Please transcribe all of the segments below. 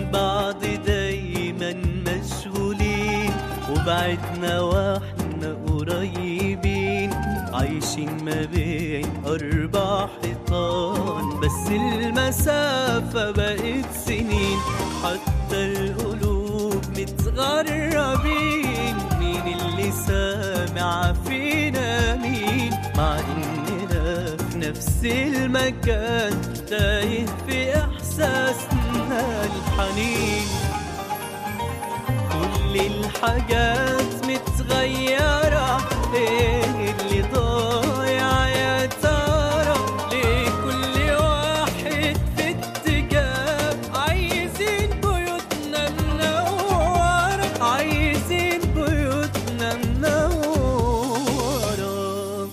بعض دايما مشغولين وبعدنا واحنا قريبين عايشين ما بين أربع حيطان بس المسافة بقت سنين حتى القلوب متغربين مين اللي سامع فينا مين مع إننا في نفس المكان تايه في إحساسنا الحنين كل الحاجات متغيرة ايه اللي ضايع يا ترى ليه كل واحد في اتجاه عايزين بيوتنا منورة عايزين بيوتنا منورة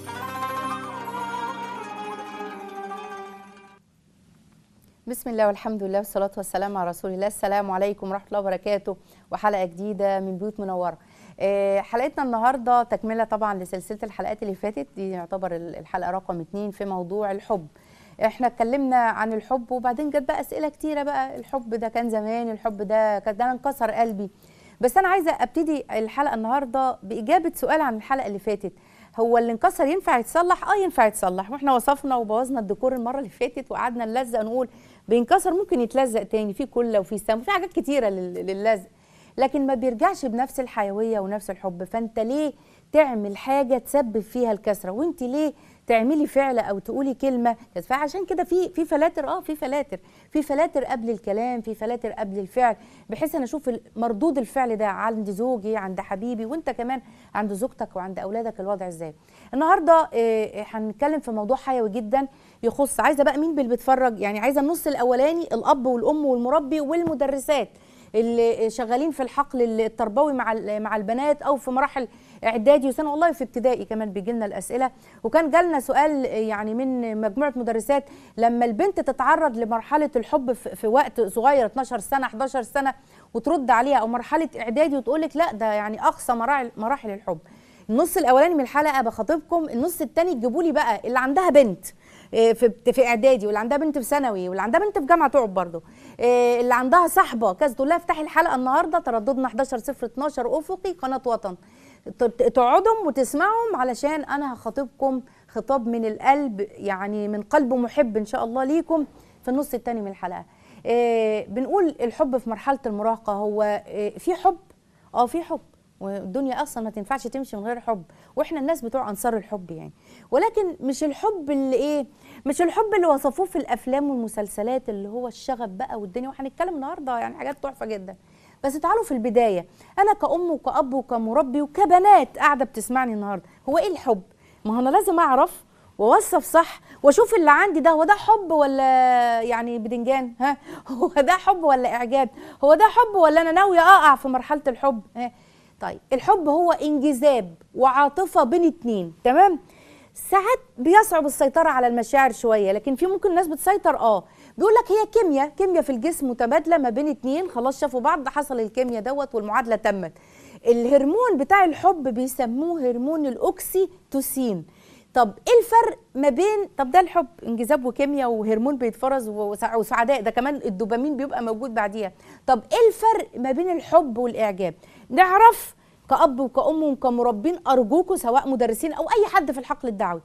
بسم الله والحمد لله والصلاة والسلام على رسول الله السلام عليكم ورحمة الله وبركاته وحلقة جديدة من بيوت منورة آه، حلقتنا النهاردة تكملة طبعا لسلسلة الحلقات اللي فاتت دي يعتبر الحلقة رقم اتنين في موضوع الحب احنا اتكلمنا عن الحب وبعدين جت بقى اسئله كتيره بقى الحب ده كان زمان الحب ده كان ده أنا انكسر قلبي بس انا عايزه ابتدي الحلقه النهارده باجابه سؤال عن الحلقه اللي فاتت هو اللي انكسر ينفع يتصلح اه ينفع يتصلح واحنا وصفنا وبوظنا الديكور المره اللي فاتت وقعدنا نلزق نقول بينكسر ممكن يتلزق تاني في كله وفي سم في حاجات كتيره لل- للزق لكن ما بيرجعش بنفس الحيويه ونفس الحب فانت ليه تعمل حاجه تسبب فيها الكسره وانت ليه تعملي فعل او تقولي كلمه فعشان كده في في فلاتر اه في فلاتر في فلاتر قبل الكلام في فلاتر قبل الفعل بحيث انا اشوف مردود الفعل ده عند زوجي عند حبيبي وانت كمان عند زوجتك وعند اولادك الوضع ازاي النهارده آه، هنتكلم في موضوع حيوي جدا يخص عايزه بقى مين اللي بيتفرج يعني عايزه النص الاولاني الاب والام والمربي والمدرسات اللي شغالين في الحقل التربوي مع ال- مع البنات او في مراحل اعدادي وسنه والله في ابتدائي كمان بيجي لنا الاسئله وكان جالنا سؤال يعني من مجموعه مدرسات لما البنت تتعرض لمرحله الحب في في وقت صغير 12 سنه 11 سنه وترد عليها او مرحله اعدادي وتقول لك لا ده يعني اقصى مراحل مراحل الحب النص الاولاني من الحلقه بخاطبكم النص الثاني تجيبوا لي بقى اللي عندها بنت إيه، في في اعدادي واللي عندها بنت في ثانوي واللي عندها بنت في جامعه تقعد برضه إيه، اللي عندها صاحبه كذا تقول لها افتحي الحلقه النهارده ترددنا 11 0 12 افقي قناه وطن ت- تقعدهم وتسمعهم علشان انا هخاطبكم خطاب من القلب يعني من قلب محب ان شاء الله ليكم في النص الثاني من الحلقه إيه، بنقول الحب في مرحله المراهقه هو إيه، في حب اه في حب والدنيا اصلا ما تنفعش تمشي من غير حب واحنا الناس بتوع انصار الحب يعني ولكن مش الحب اللي ايه مش الحب اللي وصفوه في الافلام والمسلسلات اللي هو الشغف بقى والدنيا وهنتكلم النهارده يعني حاجات تحفه جدا بس تعالوا في البدايه انا كأم وكأب وكمربي وكبنات قاعده بتسمعني النهارده هو ايه الحب ما هو انا لازم اعرف واوصف صح واشوف اللي عندي ده هو ده حب ولا يعني بدنجان ها هو ده حب ولا اعجاب هو ده حب ولا انا ناويه اقع في مرحله الحب ها طيب الحب هو انجذاب وعاطفه بين اتنين تمام ساعات بيصعب السيطره على المشاعر شويه لكن في ممكن ناس بتسيطر اه بيقول لك هي كيمياء كيمياء في الجسم متبادله ما بين اتنين خلاص شافوا بعض حصل الكيمياء دوت والمعادله تمت الهرمون بتاع الحب بيسموه هرمون الاوكسيتوسين طب ايه الفرق ما بين طب ده الحب انجذاب وكيمياء وهرمون بيتفرز وسع- وسعداء ده كمان الدوبامين بيبقى موجود بعديها طب ايه الفرق ما بين الحب والاعجاب نعرف كأب وكأم وكمربين أرجوكوا سواء مدرسين أو أي حد في الحقل الدعوي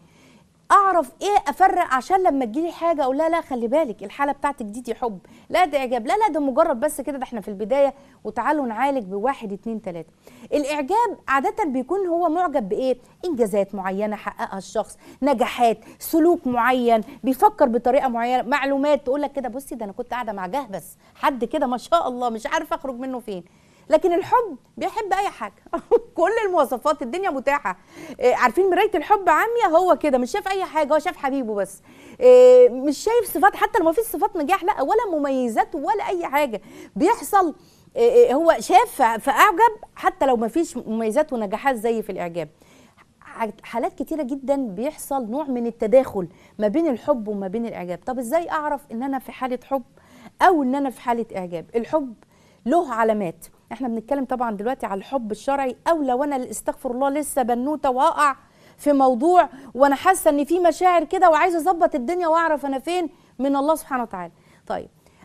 اعرف ايه افرق عشان لما تجيلي حاجه اقول لا لا خلي بالك الحاله بتاعتك دي دي حب لا ده اعجاب لا لا ده مجرد بس كده ده احنا في البدايه وتعالوا نعالج بواحد اتنين تلاته الاعجاب عاده بيكون هو معجب بايه انجازات معينه حققها الشخص نجاحات سلوك معين بيفكر بطريقه معينه معلومات تقول لك كده بصي ده انا كنت قاعده مع جهبس حد كده ما شاء الله مش عارفه اخرج منه فين لكن الحب بيحب اي حاجه كل المواصفات الدنيا متاحه إيه، عارفين مرايه الحب عاميه هو كده مش شايف اي حاجه هو شايف حبيبه بس إيه، مش شايف صفات حتى لو ما فيش صفات نجاح لا ولا مميزات ولا اي حاجه بيحصل إيه، إيه، هو شاف ف- فاعجب حتى لو ما فيش مميزات ونجاحات زي في الاعجاب ح- حالات كتيره جدا بيحصل نوع من التداخل ما بين الحب وما بين الاعجاب طب ازاي اعرف ان انا في حاله حب او ان انا في حاله اعجاب الحب له علامات احنا بنتكلم طبعا دلوقتي على الحب الشرعي او لو انا اللي استغفر الله لسه بنوته واقع في موضوع وانا حاسه ان في مشاعر كده وعايزه اظبط الدنيا واعرف انا فين من الله سبحانه وتعالى طيب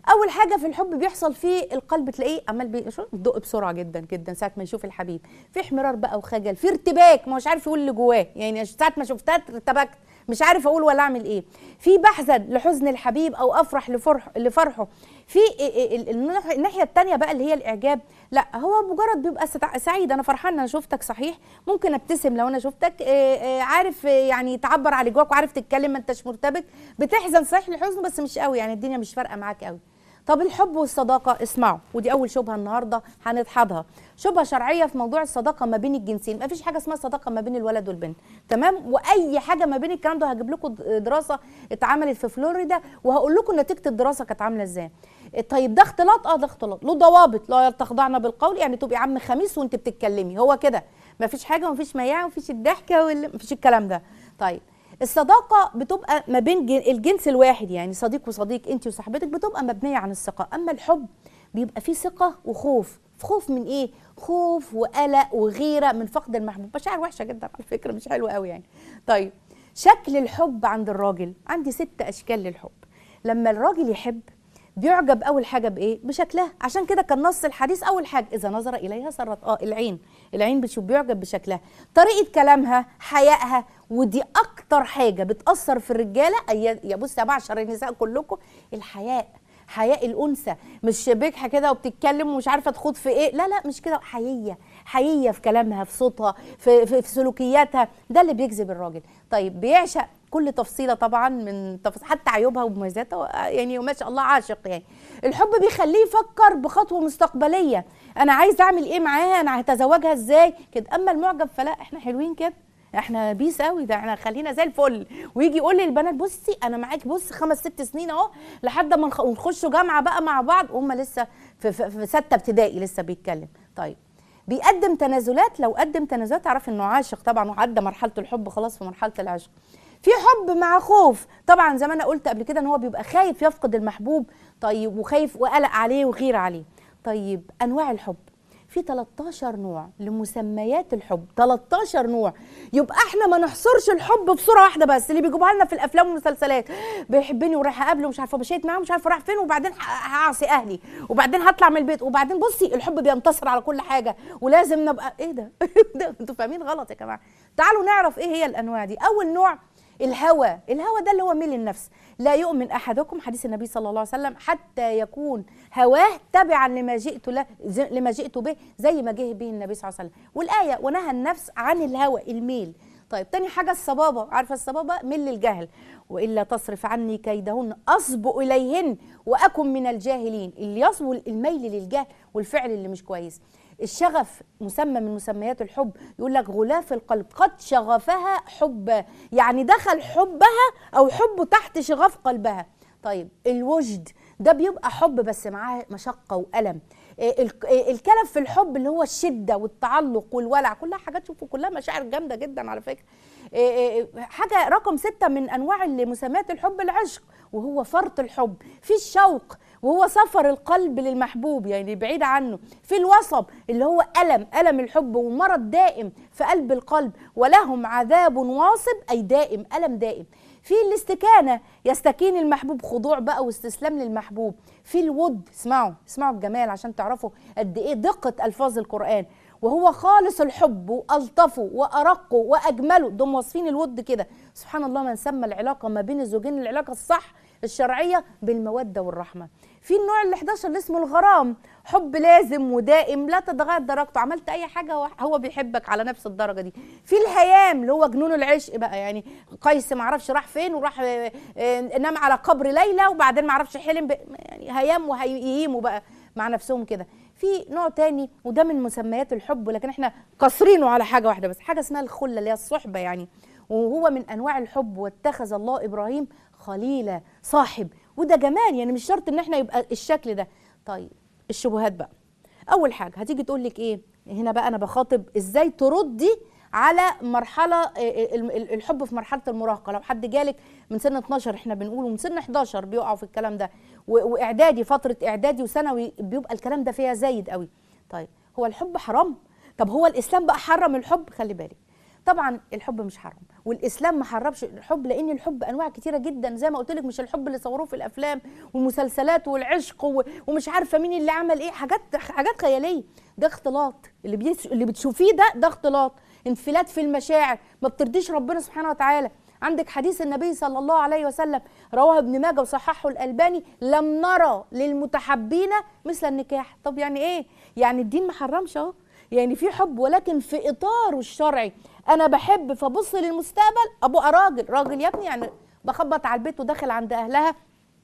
اول حاجه في الحب بيحصل فيه القلب تلاقيه عمال بيدق بسرعه جدا جدا ساعه ما يشوف الحبيب في احمرار بقى وخجل في ارتباك ما هوش عارف يقول اللي جواه يعني ساعه ما شفتها ارتبكت مش عارف اقول ولا اعمل ايه في بحزن لحزن الحبيب او افرح لفرح لفرحه في ال- ال- الناحيه الثانيه بقى اللي هي الاعجاب لا هو مجرد بيبقى سع- سعيد انا فرحان انا شفتك صحيح ممكن ابتسم لو انا شفتك آه، آه، عارف آه، يعني تعبر على جواك وعارف تتكلم ما انتش مرتبك بتحزن صحيح للحزن بس مش قوي يعني الدنيا مش فارقه معاك قوي طب الحب والصداقه اسمعوا ودي اول شبهه النهارده هنضحضها شبهه شرعيه في موضوع الصداقه ما بين الجنسين ما فيش حاجه اسمها صداقه ما بين الولد والبنت تمام واي حاجه ما بين الكلام ده هجيب لكم دراسه اتعملت في فلوريدا وهقول لكم نتيجه الدراسه كانت عامله ازاي طيب ده اختلاط اه ده اختلاط له ضوابط لا تخضعن بالقول يعني تبقي عم خميس وانت بتتكلمي هو كده ما فيش حاجه ما فيش مياعه ما فيش الضحكه ولا ما فيش الكلام ده طيب الصداقة بتبقى ما بين جن- الجنس الواحد يعني صديق وصديق انت وصاحبتك بتبقى مبنية عن الثقة اما الحب بيبقى فيه ثقة وخوف خوف من ايه خوف وقلق وغيرة من فقد المحبوب مشاعر وحشة جدا على فكرة مش حلوة قوي يعني طيب شكل الحب عند الراجل عندي ست اشكال للحب لما الراجل يحب بيعجب اول حاجه بايه بشكلها عشان كده كان نص الحديث اول حاجه اذا نظر اليها سرت اه العين العين بتشوف بيعجب بشكلها طريقه كلامها حيائها ودي اكتر حاجه بتاثر في الرجاله أي- يا بص يا بعشر النساء كلكم الحياء حياء الانثى مش بجحه كده وبتتكلم ومش عارفه تخوض في ايه لا لا مش كده حييه حييه في كلامها في صوتها في, في, في سلوكياتها ده اللي بيجذب الراجل طيب بيعشق كل تفصيله طبعا من تفص... حتى عيوبها ومميزاتها يعني وما شاء الله عاشق يعني الحب بيخليه يفكر بخطوه مستقبليه انا عايز اعمل ايه معاها انا هتزوجها ازاي كده اما المعجب فلا احنا حلوين كده احنا بيس قوي ده احنا خلينا زي الفل ويجي يقول للبنات بصي انا معاك بص خمس ست سنين اهو لحد ما نخ- نخشوا جامعه بقى مع بعض هم لسه في, في, في سته ابتدائي لسه بيتكلم طيب بيقدم تنازلات لو قدم تنازلات تعرف انه عاشق طبعا وعدى مرحله الحب خلاص في مرحله العشق في حب مع خوف طبعا زي ما انا قلت قبل كده ان هو بيبقى خايف يفقد المحبوب طيب وخايف وقلق عليه وغير عليه طيب انواع الحب في 13 نوع لمسميات الحب 13 نوع يبقى احنا ما نحصرش الحب بصوره واحده بس اللي بيجيبوها لنا في الافلام والمسلسلات بيحبني ورايح اقابله ومش عارفه مشيت معاه ومش عارفه راح فين وبعدين ه- هعصي اهلي وبعدين هطلع من البيت وبعدين بصي الحب بينتصر على كل حاجه ولازم نبقى ايه ده ده انتوا فاهمين غلط يا جماعه تعالوا نعرف ايه هي الانواع دي اول نوع الهوى الهوى ده اللي هو ميل النفس لا يؤمن احدكم حديث النبي صلى الله عليه وسلم حتى يكون هواه تبعا لما جئت له ز- لما جئت به زي ما جه به النبي صلى الله عليه وسلم والايه ونهى النفس عن الهوى الميل طيب تاني حاجه الصبابه عارفه الصبابه ميل الجهل والا تصرف عني كيدهن اصب اليهن واكن من الجاهلين اللي يصبو الميل للجهل والفعل اللي مش كويس الشغف مسمى من مسميات الحب يقول لك غلاف القلب قد شغفها حبا يعني دخل حبها او حبه تحت شغاف قلبها طيب الوجد ده بيبقى حب بس معاه مشقه والم إيه الك- إيه الكلف في الحب اللي هو الشده والتعلق والولع كلها حاجات شوفوا كلها مشاعر جامده جدا على فكره إيه إيه حاجه رقم ستة من انواع اللي مسميات الحب العشق وهو فرط الحب في الشوق وهو سفر القلب للمحبوب يعني بعيد عنه في الوصب اللي هو ألم ألم الحب ومرض دائم في قلب القلب ولهم عذاب واصب أي دائم ألم دائم في الاستكانة يستكين المحبوب خضوع بقى واستسلام للمحبوب في الود اسمعوا اسمعوا الجمال عشان تعرفوا قد ايه دقة ألفاظ القرآن وهو خالص الحب والطفه وارقه واجمله دول واصفين الود كده سبحان الله من سمى العلاقه ما بين الزوجين العلاقه الصح الشرعيه بالموده والرحمه في النوع ال 11 اللي اسمه الغرام حب لازم ودائم لا تتغير درجته عملت اي حاجه هو- هو بيحبك على نفس الدرجه دي في الهيام اللي هو جنون العشق بقى يعني قيس ما عرفش راح فين وراح آه، آه، نام على قبر ليلى وبعدين ما عرفش حلم ب- يعني هيام وهيهيموا بقى مع نفسهم كده في نوع تاني وده من مسميات الحب لكن احنا قاصرينه على حاجه واحده بس حاجه اسمها الخله اللي هي الصحبه يعني وهو من انواع الحب واتخذ الله ابراهيم خليلا صاحب وده جمال يعني مش شرط ان احنا يبقى الشكل ده طيب الشبهات بقى اول حاجه هتيجي تقول لك ايه هنا بقى انا بخاطب ازاي تردي على مرحله آه، آه، ال- ال- الحب في مرحله المراهقه لو حد جالك من سن 12 احنا بنقول ومن سن 11 بيقعوا في الكلام ده و- واعدادي فتره اعدادي وثانوي بيبقى الكلام ده فيها زايد قوي طيب هو الحب حرام طب هو الاسلام بقى حرم الحب خلي بالك طبعا الحب مش حرام والاسلام ما حرمش الحب لان الحب انواع كتيره جدا زي ما قلت لك مش الحب اللي صوروه في الافلام والمسلسلات والعشق و- ومش عارفه مين اللي عمل ايه حاجات حاجات خياليه ده اختلاط اللي بيس اللي بتشوفيه ده ده اختلاط انفلات في المشاعر ما بترضيش ربنا سبحانه وتعالى عندك حديث النبي صلى الله عليه وسلم رواه ابن ماجه وصححه الالباني لم نرى للمتحبين مثل النكاح طب يعني ايه يعني الدين ما حرمش اهو يعني في حب ولكن في اطاره الشرعي انا بحب فبص للمستقبل ابقى راجل راجل يا ابني يعني بخبط على البيت وداخل عند اهلها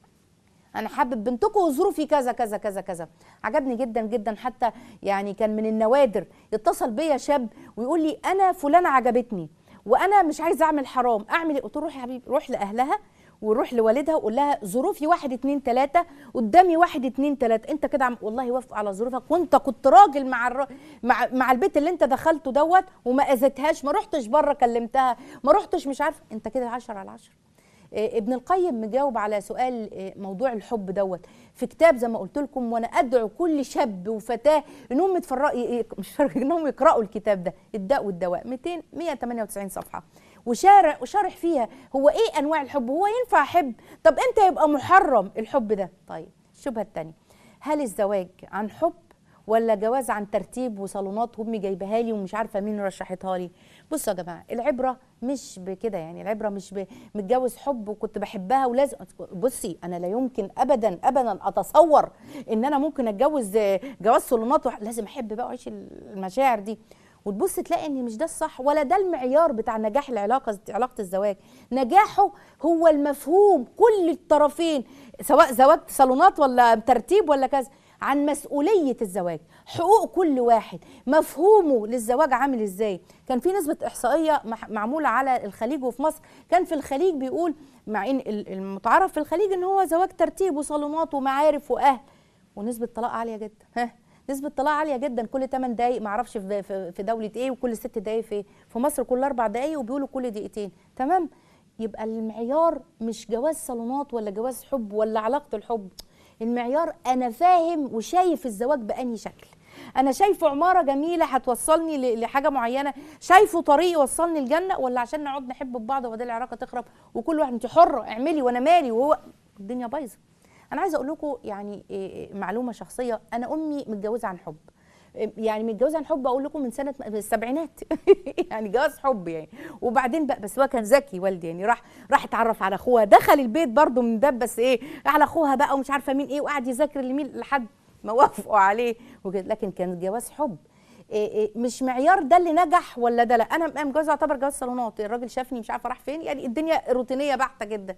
انا حابب بنتكم وظروفي كذا كذا كذا كذا عجبني جدا جدا حتى يعني كان من النوادر يتصل بيا شاب ويقول لي انا فلانه عجبتني وانا مش عايز اعمل حرام اعمل ايه قلت له روح يا حبيبي روح لاهلها وروح لوالدها وقول لها ظروفي واحد اتنين تلاته قدامي واحد اتنين تلاته انت كده عم والله وافق على ظروفك وانت كنت راجل مع الر... مع مع البيت اللي انت دخلته دوت وما اذيتهاش ما رحتش بره كلمتها ما رحتش مش عارفه انت كده 10 على 10 إيه، ابن القيم مجاوب على سؤال إيه، موضوع الحب دوت في كتاب زي ما قلت لكم وانا ادعو كل شاب وفتاه انهم يتفرقوا ي- مش فرق انهم يقراوا الكتاب ده الداء والدواء 200 198 صفحه وشارح وشارح فيها هو ايه انواع الحب هو ينفع احب طب امتى يبقى محرم الحب ده طيب الشبهه الثانيه هل الزواج عن حب ولا جواز عن ترتيب وصالونات امي جايبها لي ومش عارفه مين رشحتها لي بصوا يا جماعه العبره مش بكده يعني العبره مش ب- متجوز حب وكنت بحبها ولازم بصي انا لا يمكن ابدا ابدا اتصور ان انا ممكن اتجوز آه، جواز صالونات وح- لازم احب بقى واعيش المشاعر دي وتبص تلاقي ان مش ده الصح ولا ده المعيار بتاع نجاح العلاقه علاقه الزواج نجاحه هو المفهوم كل الطرفين سواء زواج صالونات ولا ترتيب ولا كذا عن مسؤوليه الزواج حقوق كل واحد مفهومه للزواج عامل ازاي كان في نسبه احصائيه مح- معموله على الخليج وفي مصر كان في الخليج بيقول مع ان ال- المتعارف في الخليج ان هو زواج ترتيب وصالونات ومعارف واهل ونسبه طلاق عاليه جدا ها نسبة طلاق عالية جدا كل 8 دقايق معرفش في في- في دولة ايه وكل 6 دقايق في في مصر كل 4 دقايق وبيقولوا كل دقيقتين تمام يبقى المعيار مش جواز صالونات ولا جواز حب ولا علاقة الحب المعيار انا فاهم وشايف الزواج بأني شكل انا شايفه عمارة جميلة هتوصلني ل- لحاجة معينة شايفه طريق يوصلني الجنة ولا عشان نقعد نحب ببعض وبعدين العلاقة تخرب وكل واحد انت حرة اعملي وانا مالي وهو الدنيا بايظة انا عايزه اقول لكم يعني إيه إيه معلومه شخصيه انا امي متجوزه عن حب إيه يعني متجوزه عن حب اقول لكم من سنه من السبعينات يعني جواز حب يعني وبعدين بقى بس هو كان ذكي والدي يعني راح راح اتعرف على اخوها دخل البيت برضه من باب بس ايه على اخوها بقى ومش عارفه مين ايه وقعد يذاكر لمين لحد ما وافقوا عليه وكده لكن كان جواز حب إيه إيه مش معيار ده اللي نجح ولا ده لا انا أنا متجوزه اعتبر جواز صالونات الراجل شافني مش عارفه راح فين يعني الدنيا روتينيه بحته جدا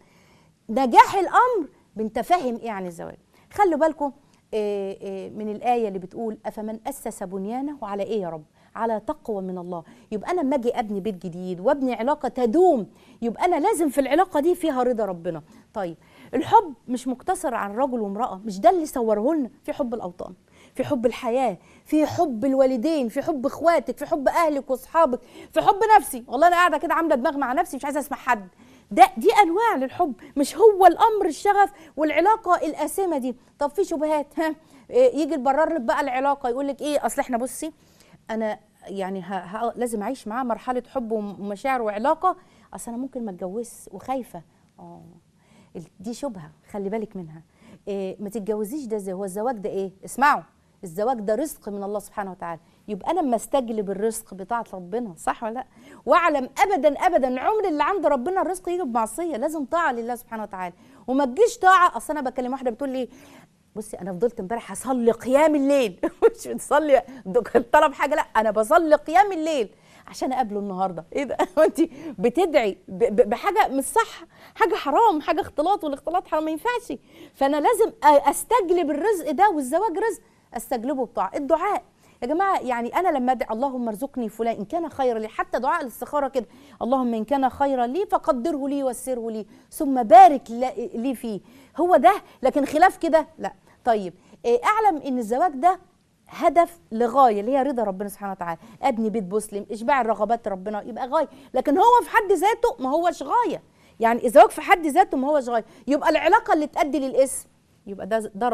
نجاح الامر بنت فاهم ايه عن الزواج خلوا بالكم إيه إيه من الايه اللي بتقول افمن اسس بنيانه على ايه يا رب على تقوى من الله يبقى انا لما اجي ابني بيت جديد وابني علاقه تدوم يبقى انا لازم في العلاقه دي فيها رضا ربنا طيب الحب مش مقتصر عن رجل وامراه مش ده اللي صوره لنا في حب الاوطان في حب الحياه في حب الوالدين في حب اخواتك في حب اهلك واصحابك في حب نفسي والله انا قاعده كده عامله دماغ مع نفسي مش عايزه اسمع حد ده دي انواع للحب مش هو الامر الشغف والعلاقه القاسمه دي طب في شبهات ها إيه، يجي يبرر لك بقى العلاقه يقول لك ايه اصل احنا بصي انا يعني ه... ه... لازم اعيش معاه مرحله حب ومشاعر وعلاقه اصل انا ممكن ما اتجوزش وخايفه اه ال- دي شبهه خلي بالك منها إيه ما تتجوزيش ده زي هو الزواج ده ايه اسمعوا الزواج ده رزق من الله سبحانه وتعالى يبقى انا اما استجلب الرزق بطاعه ربنا صح ولا لا واعلم ابدا ابدا عمر اللي عند ربنا الرزق يجي بمعصيه لازم طاعه لله سبحانه وتعالى وما تجيش طاعه اصل انا بكلم واحده بتقول لي بصي انا فضلت امبارح اصلي قيام الليل مش بتصلي طلب حاجه لا انا بصلي قيام الليل عشان اقابله النهارده ايه ده انت بتدعي ب- ب- بحاجه مش صح حاجه حرام حاجه اختلاط والاختلاط حرام ما ينفعش فانا لازم أ- استجلب الرزق ده والزواج رزق استجلبه بطاعه الدعاء يا جماعه يعني انا لما ادعي اللهم ارزقني فلان ان كان خيرا لي حتى دعاء الاستخاره كده اللهم ان كان خيرا لي فقدره لي ويسره لي ثم بارك ل- لي فيه هو ده لكن خلاف كده لا طيب إيه، اعلم ان الزواج ده هدف لغايه اللي هي رضا ربنا سبحانه وتعالى ابني بيت مسلم اشباع الرغبات ربنا يبقى غايه لكن هو في حد ذاته ما هوش غايه يعني الزواج في حد ذاته ما هوش غايه يبقى العلاقه اللي تؤدي للاسم يبقى ده ده رد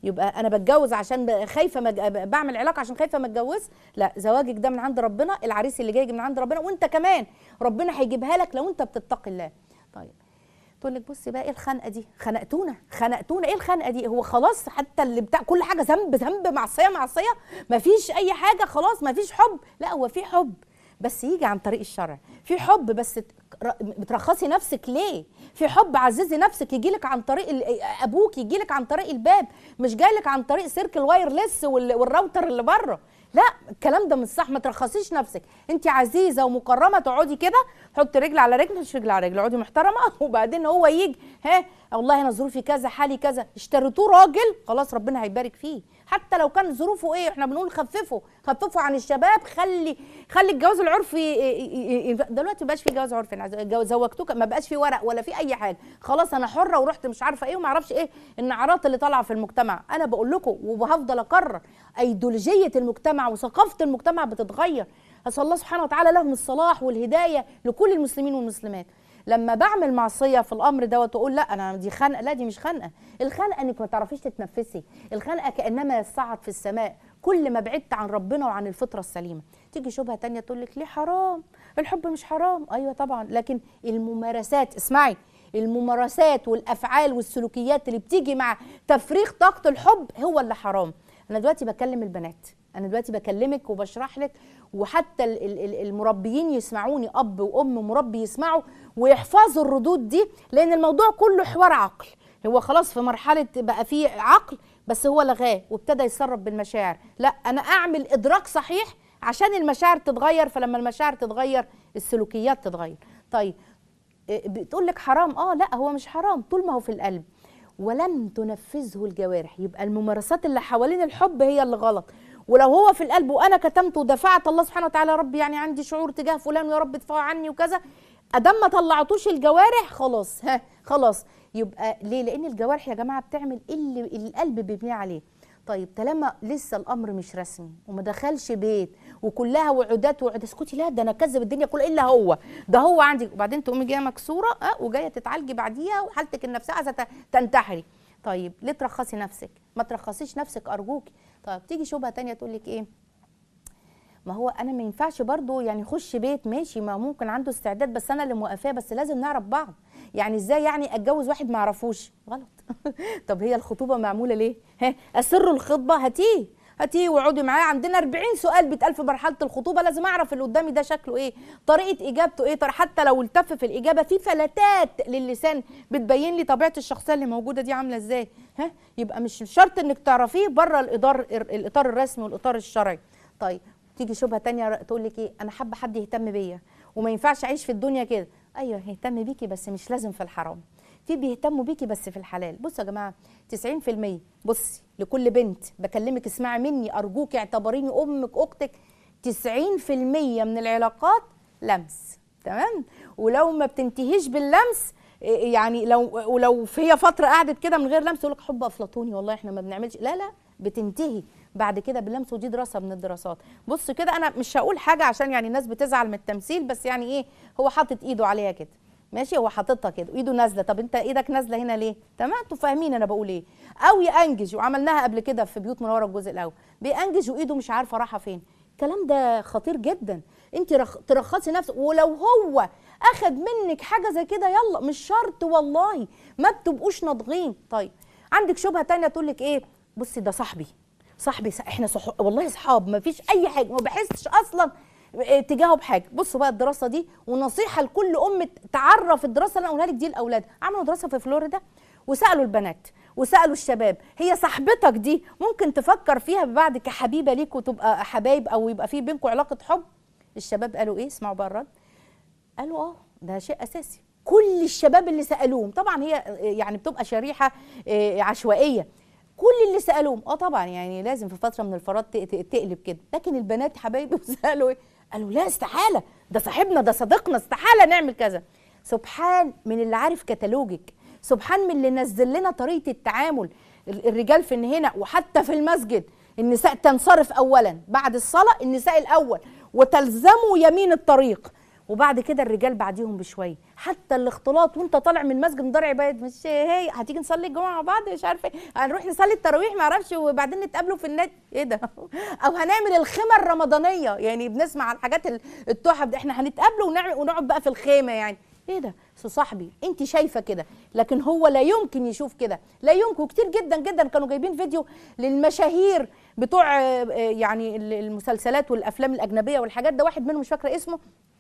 يبقى انا بتجوز عشان ب- خايفه مج... بعمل علاقه عشان خايفه ما اتجوز لا زواجك ده من عند ربنا العريس اللي جاي من عند ربنا وانت كمان ربنا هيجيبها لك لو انت بتتقي الله طيب تقول لك بصي بقى ايه الخنقه دي خنقتونا خنقتونا ايه الخنقه دي هو خلاص حتى اللي بتاع كل حاجه ذنب ذنب معصيه معصيه مفيش اي حاجه خلاص مفيش حب لا هو في حب بس يجي عن طريق الشرع في حب بس ت- ر- بترخصي نفسك ليه في حب عززي نفسك يجي لك عن طريق ال- ابوك يجي لك عن طريق الباب مش جاي لك عن طريق سلك الوايرلس وال- والراوتر اللي بره لا الكلام ده مش صح ما ترخصيش نفسك انت عزيزه ومكرمه تقعدي كده حطي رجل على رجل مش رجل على رجل اقعدي محترمه وبعدين هو يجي ها والله انا ظروفي كذا حالي كذا اشتريتوه راجل خلاص ربنا هيبارك فيه حتى لو كان ظروفه ايه احنا بنقول خففوا خففوا عن الشباب خلي خلي الجواز العرفي ي- ي- ي- دلوقتي ما بقاش في جواز عرفي أنا جو- زوجتوك ما بقاش في ورق ولا في اي حاجه خلاص انا حره ورحت مش عارفه ايه وما اعرفش ايه النعرات اللي طالعه في المجتمع انا بقول لكم وهفضل اكرر ايديولوجيه المجتمع وثقافه المجتمع بتتغير اسال الله سبحانه وتعالى لهم الصلاح والهدايه لكل المسلمين والمسلمات لما بعمل معصيه في الامر دوت واقول لا انا دي خنقه لا دي مش خنقه الخنقه انك ما تعرفيش تتنفسي الخنقه كانما يصعد في السماء كل ما بعدت عن ربنا وعن الفطره السليمه تيجي شبهه تانية تقول لك ليه حرام الحب مش حرام ايوه طبعا لكن الممارسات اسمعي الممارسات والافعال والسلوكيات اللي بتيجي مع تفريغ طاقه الحب هو اللي حرام انا دلوقتي بكلم البنات انا دلوقتي بكلمك وبشرح لك وحتى ال- ال- ال- المربيين يسمعوني اب وام مربي يسمعوا ويحفظوا الردود دي لان الموضوع كله حوار عقل هو خلاص في مرحله بقى فيه عقل بس هو لغاه وابتدى يتصرف بالمشاعر لا انا اعمل ادراك صحيح عشان المشاعر تتغير فلما المشاعر تتغير السلوكيات تتغير طيب إيه، بتقول لك حرام اه لا هو مش حرام طول ما هو في القلب ولم تنفذه الجوارح يبقى الممارسات اللي حوالين الحب هي اللي غلط ولو هو في القلب وانا كتمت ودفعت الله سبحانه وتعالى يا رب يعني عندي شعور تجاه فلان ويا رب ادفعه عني وكذا ادام ما طلعتوش الجوارح خلاص ها خلاص يبقى ليه لان الجوارح يا جماعه بتعمل اللي القلب بيبنيه عليه طيب طالما لسه الامر مش رسمي وما دخلش بيت وكلها وعودات وعد اسكتي لا ده انا كذب الدنيا كلها الا هو ده هو عندي وبعدين تقومي جايه مكسوره اه وجايه تتعالجي بعديها وحالتك النفسيه عايزه ت- تنتحري طيب ليه ترخصي نفسك ما ترخصيش نفسك ارجوكي طيب تيجي شبهه تانية تقول لك ايه ما هو انا ما ينفعش برضو يعني يخش بيت ماشي ما ممكن عنده استعداد بس انا اللي موقفاه بس لازم نعرف بعض يعني ازاي يعني اتجوز واحد ما اعرفوش غلط طب هي الخطوبه معموله ليه ها اسر الخطبه هاتيه هاتيه واقعدي معاه عندنا 40 سؤال بيتقال في مرحله الخطوبه لازم اعرف اللي قدامي ده شكله ايه طريقه اجابته ايه طر- حتى لو التف في الاجابه في فلتات للسان بتبين لي طبيعه الشخصيه اللي موجوده دي عامله ازاي ها يبقى مش شرط انك تعرفيه بره الاطار الاطار الرسمي والاطار الشرعي طيب تيجي شبهه تانية تقول لك ايه انا حابه حد يهتم بيا وما ينفعش اعيش في الدنيا كده ايوه هيهتم بيكي بس مش لازم في الحرام في بيهتموا بيكي بس في الحلال بصوا يا جماعه 90% بصي لكل بنت بكلمك اسمعي مني ارجوك اعتبريني امك اختك 90% من العلاقات لمس تمام ولو ما بتنتهيش باللمس إيه يعني لو ولو هي فتره قعدت كده من غير لمس يقول لك حب افلاطوني والله احنا ما بنعملش لا لا بتنتهي بعد كده باللمس ودي دراسه من الدراسات بص كده انا مش هقول حاجه عشان يعني الناس بتزعل من التمثيل بس يعني ايه هو حاطط ايده عليها كده ماشي هو حاططها كده وايده نازله طب انت ايدك نازله هنا ليه تمام انتوا فاهمين انا بقول ايه او يانجز وعملناها قبل كده في بيوت منوره الجزء الاول بيانجز وايده مش عارفه رايحه فين الكلام ده خطير جدا انت رخ... ترخصي نفسك ولو هو اخد منك حاجه زي كده يلا مش شرط والله ما بتبقوش ناضغين طيب عندك شبهه تانية تقول لك ايه بصي ده صاحبي صاحبي س- احنا صح... والله صحاب ما فيش اي حاجه ما بحسش اصلا إيه تجاهه بحاجه بصوا بقى الدراسه دي ونصيحه لكل ام تعرف الدراسه اللي انا اقولها لك دي لاولادها عملوا دراسه في فلوريدا وسالوا البنات وسالوا الشباب هي صاحبتك دي ممكن تفكر فيها بعد كحبيبه ليك وتبقى حبايب او يبقى في بينكم علاقه حب الشباب قالوا ايه اسمعوا بقى الرد قالوا اه ده شيء اساسي كل الشباب اللي سالوهم طبعا هي يعني بتبقى شريحه آه، عشوائيه كل اللي سالوهم اه طبعا يعني لازم في فتره من الفترات ت- ت- تقلب كده لكن البنات حبايبي سالوا ايه قالوا لا استحاله ده صاحبنا ده صديقنا استحاله نعمل كذا سبحان من اللي عارف كتالوجك سبحان من اللي نزل لنا طريقه التعامل ال- الرجال في هنا وحتى في المسجد النساء تنصرف اولا بعد الصلاه النساء الاول وتلزموا يمين الطريق وبعد كده الرجال بعديهم بشويه حتى الاختلاط وانت طالع من المسجد من دار عباد مش هي هتيجي نصلي الجمعه مع بعض مش عارفه ايه هنروح نصلي التراويح ما اعرفش وبعدين نتقابلوا في النادي ايه ده او هنعمل الخيمه الرمضانيه يعني بنسمع عن الحاجات ال- التحف دي احنا هنتقابلوا ونعمل ونقعد بقى في الخيمه يعني ايه ده أصل صاحبي انت شايفه كده لكن هو لا يمكن يشوف كده لا يمكن كتير جدا جدا كانوا جايبين فيديو للمشاهير بتوع آه، آه، يعني ال- المسلسلات والافلام الاجنبيه والحاجات ده واحد منهم مش فاكره اسمه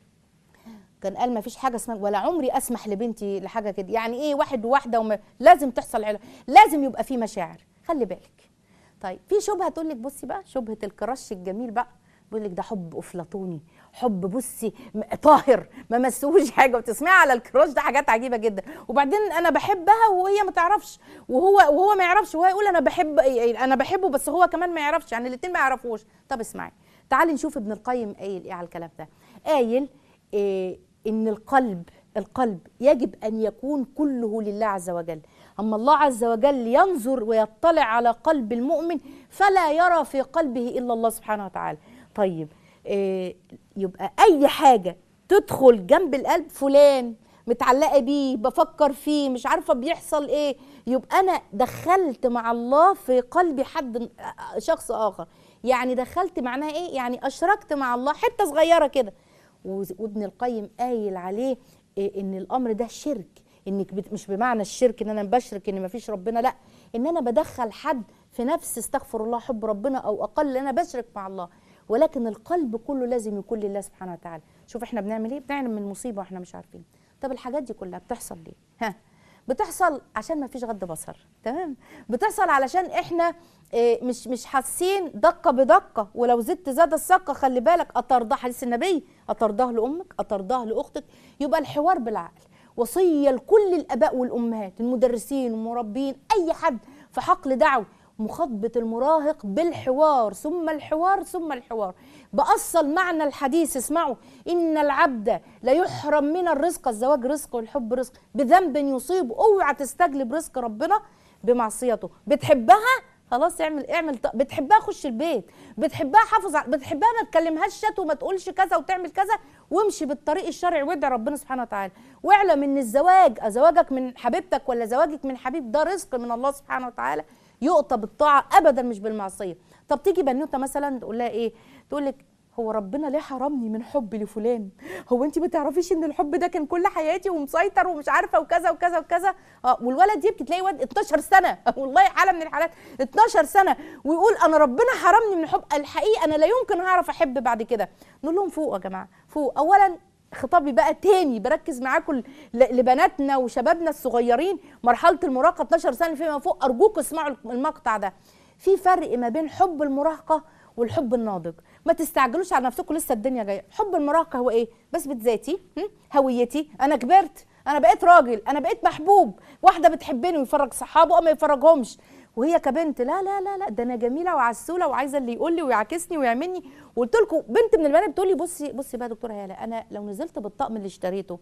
كان قال ما فيش حاجه اسمها ولا عمري اسمح لبنتي لحاجه كده يعني ايه واحد وواحده وما لازم تحصل علاقه لازم يبقى في مشاعر خلي بالك طيب في شبهه تقول لك بصي بقى شبهه الكرش الجميل بقى بيقول لك ده حب افلاطوني حب بصي م- طاهر ما مسوش حاجه وتسمعي على الكراش ده حاجات عجيبه جدا وبعدين انا بحبها وهي ما تعرفش وهو وهو ما يعرفش وهو يقول انا بحب انا بحبه بس هو كمان ما يعرفش يعني الاثنين ما يعرفوش طب اسمعي تعالي نشوف ابن القيم قايل ايه على الكلام ده قايل إيه ان القلب القلب يجب ان يكون كله لله عز وجل اما الله عز وجل ينظر ويطلع على قلب المؤمن فلا يرى في قلبه الا الله سبحانه وتعالى طيب إيه يبقى اي حاجه تدخل جنب القلب فلان متعلقه بيه بفكر فيه مش عارفه بيحصل ايه يبقى انا دخلت مع الله في قلبي حد شخص اخر يعني دخلت معناها ايه يعني اشركت مع الله حته صغيره كده وز- وابن القيم قايل عليه إيه ان الامر ده شرك انك بت- مش بمعنى الشرك ان انا بشرك ان مفيش ربنا لا ان انا بدخل حد في نفس استغفر الله حب ربنا او اقل انا بشرك مع الله ولكن القلب كله لازم يكون لله سبحانه وتعالى شوف احنا بنعمل ايه بنعمل من مصيبه واحنا مش عارفين طب الحاجات دي كلها بتحصل ليه ها بتحصل عشان ما فيش غض بصر تمام بتحصل علشان احنا إيه، مش مش حاسين دقه بدقه ولو زدت زاد السقه خلي بالك اطرداه حديث النبي اطرداه لامك اطرداه لاختك يبقى الحوار بالعقل وصيه لكل الاباء والامهات المدرسين والمربين اي حد في حقل دعوي مخاطبة المراهق بالحوار ثم الحوار ثم الحوار بأصل معنى الحديث اسمعوا إن العبد لا يحرم من الرزق الزواج رزق والحب رزق بذنب يصيب اوعى تستجلب رزق ربنا بمعصيته بتحبها خلاص اعمل اعمل ط- بتحبها خش البيت بتحبها حافظ على بتحبها ما تكلمهاش شات وما تقولش كذا وتعمل كذا وامشي بالطريق الشرعي وادعي ربنا سبحانه وتعالى واعلم ان الزواج زواجك من حبيبتك ولا زواجك من حبيب ده رزق من الله سبحانه وتعالى يؤتى بالطاعه ابدا مش بالمعصيه طب تيجي بنوته مثلا تقول لها ايه تقول لك هو ربنا ليه حرمني من حبي لفلان هو انت ما تعرفيش ان الحب ده كان كل حياتي ومسيطر ومش عارفه وكذا وكذا وكذا اه والولد يبكي تلاقي واد 12 سنه والله حاله من الحالات 12 سنه ويقول انا ربنا حرمني من الحب الحقيقه انا لا يمكن هعرف احب بعد كده نقول لهم فوق يا جماعه فوق اولا خطابي بقى تاني بركز معاكم ل- لبناتنا وشبابنا الصغيرين مرحله المراهقه 12 سنه فيما فوق ارجوكم اسمعوا المقطع ده في فرق ما بين حب المراهقه والحب الناضج ما تستعجلوش على نفسكم لسه الدنيا جايه حب المراهقه هو ايه بثبت ذاتي هم؟ هويتي انا كبرت انا بقيت راجل انا بقيت محبوب واحده بتحبني ويفرج صحابه او ما يفرجهمش وهي كبنت لا لا لا لا ده انا جميله وعسوله وعايزه اللي يقول لي ويعاكسني ويعملني وقلت لكم بنت من البنات بتقول لي بصي بصي بقى يا دكتوره هاله انا لو نزلت بالطقم اللي اشتريته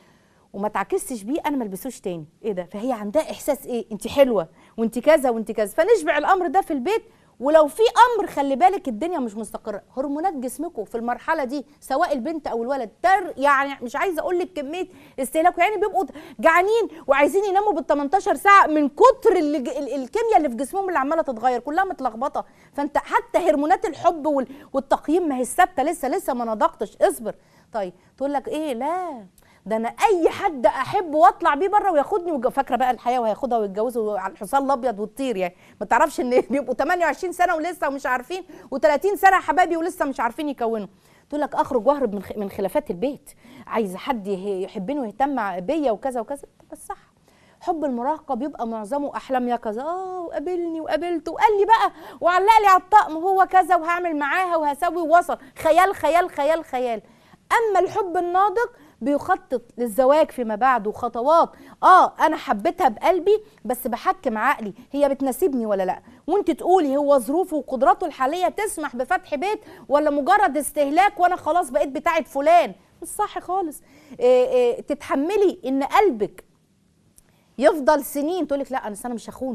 وما تعكستش بيه انا ما البسوش تاني ايه ده فهي عندها احساس ايه انت حلوه وانت كذا وانت كذا فنشبع الامر ده في البيت ولو في امر خلي بالك الدنيا مش مستقره هرمونات جسمكم في المرحله دي سواء البنت او الولد تر يعني مش عايزه اقول لك كميه استهلاك يعني بيبقوا جعانين وعايزين يناموا بال 18 ساعه من كتر اللي ج- ال- الكيمياء اللي في جسمهم اللي عماله تتغير كلها متلخبطه فانت حتى هرمونات الحب وال- والتقييم ما هي ثابته لسه لسه ما نضجتش اصبر طيب تقول لك ايه لا ده انا اي حد احبه واطلع بيه بره وياخدني وج- فاكره بقى الحياه وهياخدها ويتجوزوا على الحصان الابيض وتطير يعني ما تعرفش ان بيبقوا 28 سنه ولسه ومش عارفين و30 سنه يا حبايبي ولسه مش عارفين يكونوا تقول لك اخرج واهرب من خ- من خلافات البيت عايزه حد يه- يحبني ويهتم بيا وكذا وكذا بس صح حب المراهقه بيبقى معظمه احلام يقظه اه وقابلني وقابلته وقال لي بقى وعلق لي على الطقم هو كذا وهعمل معاها وهسوي ووصل خيال خيال خيال خيال اما الحب الناضج بيخطط للزواج فيما بعد وخطوات اه انا حبيتها بقلبي بس بحكم عقلي هي بتناسبني ولا لا وانت تقولي هو ظروفه وقدراته الحاليه تسمح بفتح بيت ولا مجرد استهلاك وانا خلاص بقيت بتاعه فلان مش صح خالص إيه إيه تتحملي ان قلبك يفضل سنين تقول لك لا انا أصل انا مش هخون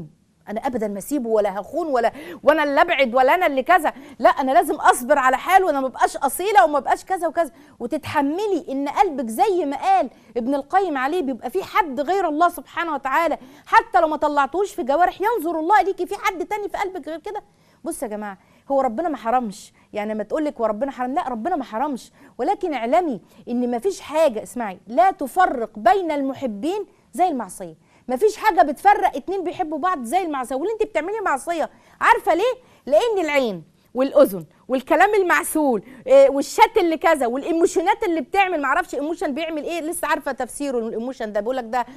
انا ابدا ما اسيبه ولا هخون ولا وانا اللي ابعد ولا انا اللي كذا لا انا لازم اصبر على حاله وانا ما ابقاش اصيله وما ابقاش كذا وكذا وتتحملي ان قلبك زي ما قال ابن القيم عليه بيبقى في حد غير الله سبحانه وتعالى حتى لو ما طلعتوش في جوارح ينظر الله ليكي في حد تاني في قلبك غير كده بص يا جماعه هو ربنا ما حرمش يعني ما تقول لك وربنا حرم لا ربنا ما حرمش ولكن اعلمي ان ما فيش حاجه اسمعي لا تفرق بين المحبين زي المعصيه ما فيش حاجه بتفرق اتنين بيحبوا بعض زي المعصيه واللي انت بتعملي معصيه عارفه ليه لان العين والاذن والكلام المعسول إيه، والشات اللي كذا والايموشنات اللي بتعمل معرفش ايموشن بيعمل ايه لسه عارفه تفسيره الايموشن ده بيقول لك ده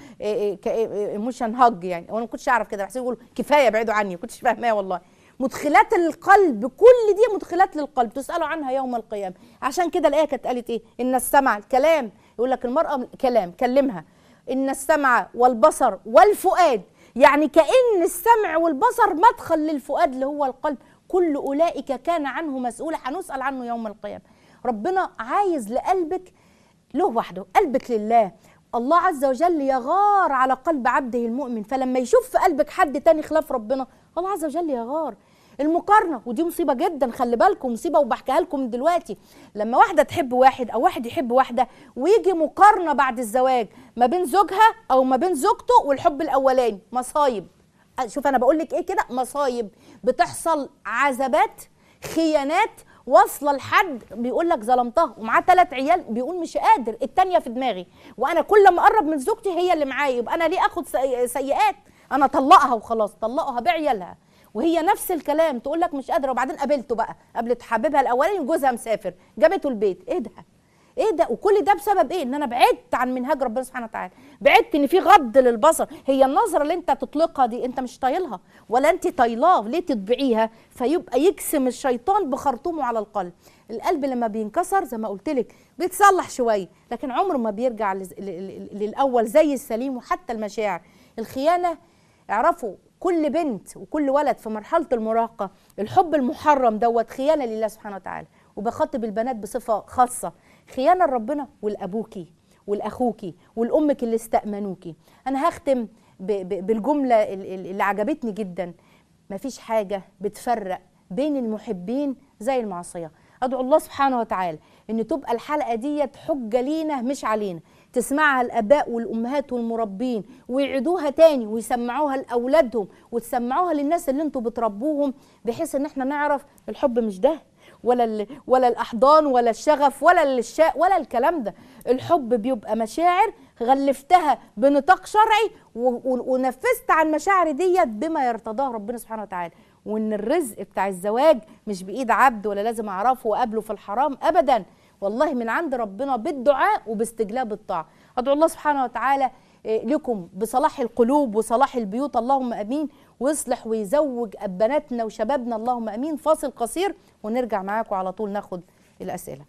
ايموشن هاج يعني وانا ما كنتش اعرف كده بحسب يقول كفايه ابعدوا عني ما كنتش فاهماه والله مدخلات القلب كل دي مدخلات للقلب تسالوا عنها يوم القيامه عشان كده الايه كانت قالت ايه ان السمع الكلام يقول لك المراه كلام كلمها ان السمع والبصر والفؤاد يعني كأن السمع والبصر مدخل للفؤاد اللي هو القلب كل أولئك كان عنه مسؤولا هنسأل عنه يوم القيامة ربنا عايز لقلبك له وحده قلبك لله الله عز وجل يغار على قلب عبده المؤمن فلما يشوف في قلبك حد تاني خلاف ربنا الله عز وجل يغار المقارنة ودي مصيبة جدا خلي بالكم مصيبة وبحكيها لكم من دلوقتي لما واحدة تحب واحد أو واحد يحب واحدة ويجي مقارنة بعد الزواج ما بين زوجها أو ما بين زوجته والحب الأولاني مصايب شوف أنا بقول لك إيه كده مصايب بتحصل عذابات خيانات واصله لحد بيقول لك ظلمتها ومعاه ثلاث عيال بيقول مش قادر التانية في دماغي وانا كل ما اقرب من زوجتي هي اللي معايا يبقى انا ليه اخد سي- سيئات انا طلقها وخلاص طلقها بعيالها وهي نفس الكلام تقول لك مش قادره وبعدين قابلته بقى قابلت حبيبها الاولاني وجوزها مسافر جابته البيت ايه ده ايه ده وكل ده بسبب ايه ان انا بعدت عن منهاج ربنا سبحانه وتعالى بعدت ان في غض للبصر هي النظره اللي انت تطلقها دي انت مش طايلها ولا انت طايلاه ليه تطبعيها فيبقى يقسم الشيطان بخرطومه على القلب القلب لما بينكسر زي ما قلت لك بيتصلح شويه لكن عمره ما بيرجع لز- ل- ل- للاول زي السليم وحتى المشاعر الخيانه اعرفوا كل بنت وكل ولد في مرحله المراهقه الحب المحرم دوت خيانه لله سبحانه وتعالى وبخاطب البنات بصفه خاصه خيانه لربنا ولابوكي ولاخوكي ولامك اللي استامنوكي انا هختم ب- ب- بالجمله ال- ال- اللي عجبتني جدا مفيش حاجه بتفرق بين المحبين زي المعصيه ادعو الله سبحانه وتعالى ان تبقى الحلقه ديت حجه لينا مش علينا تسمعها الاباء والامهات والمربين ويعيدوها تاني ويسمعوها لاولادهم وتسمعوها للناس اللي انتوا بتربوهم بحيث ان احنا نعرف الحب مش ده ولا ال- ولا الاحضان ولا الشغف ولا الشاء ولا الكلام ده الحب بيبقى مشاعر غلفتها بنطاق شرعي و- و- ونفذت عن المشاعر ديت بما يرتضاه ربنا سبحانه وتعالى وان الرزق بتاع الزواج مش بايد عبد ولا لازم اعرفه واقابله في الحرام ابدا والله من عند ربنا بالدعاء وباستجلاب الطاعه ادعو الله سبحانه وتعالى إيه، لكم بصلاح القلوب وصلاح البيوت اللهم امين ويصلح ويزوج بناتنا وشبابنا اللهم امين فاصل قصير ونرجع معاكم على طول ناخد الاسئله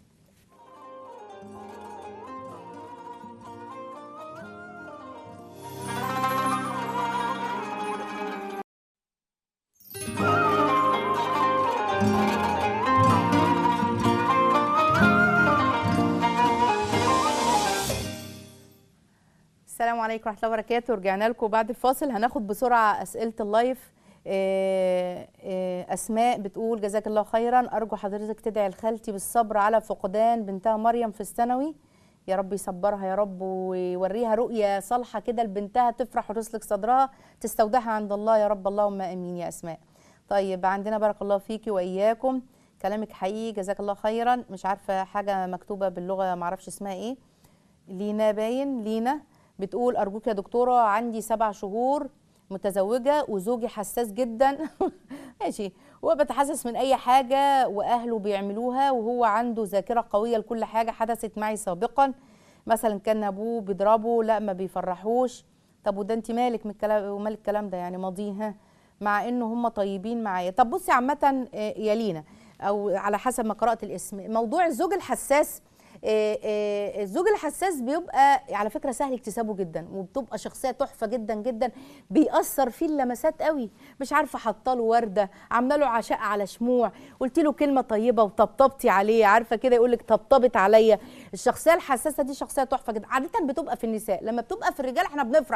السلام عليكم ورحمه الله وبركاته رجعنا لكم بعد الفاصل هناخد بسرعه اسئله اللايف آه، آه، اسماء بتقول جزاك الله خيرا ارجو حضرتك تدعي لخالتي بالصبر على فقدان بنتها مريم في الثانوي يا رب يصبرها يا رب ويوريها رؤيه صالحه كده لبنتها تفرح وتسلك صدرها تستودعها عند الله يا رب اللهم امين يا اسماء طيب عندنا بارك الله فيكي واياكم كلامك حقيقي جزاك الله خيرا مش عارفه حاجه مكتوبه باللغه معرفش اسمها ايه لينا باين لينا بتقول أرجوك يا دكتورة عندي سبع شهور متزوجة وزوجي حساس جدا ماشي هو بتحسس من أي حاجة وأهله بيعملوها وهو عنده ذاكرة قوية لكل حاجة حدثت معي سابقا مثلا كان أبوه بيضربه لا ما بيفرحوش طب وده أنت مالك من الكلام ومال الكلام ده يعني ماضيها مع إنه هم طيبين معايا طب بصي عامة آه، يا لينا أو على حسب ما قرأت الاسم موضوع الزوج الحساس آه، آه، الزوج الحساس بيبقى على فكره سهل اكتسابه جدا وبتبقى شخصيه تحفه جدا جدا بيأثر فيه اللمسات قوي مش عارفه حاطه له ورده عامله له عشاء على شموع قلت له كلمه طيبه وطبطبتي عليه عارفه كده يقول لك طبطبت عليا الشخصيه الحساسه دي شخصيه تحفه جدا عاده بتبقى في النساء لما بتبقى في الرجال احنا بنفرح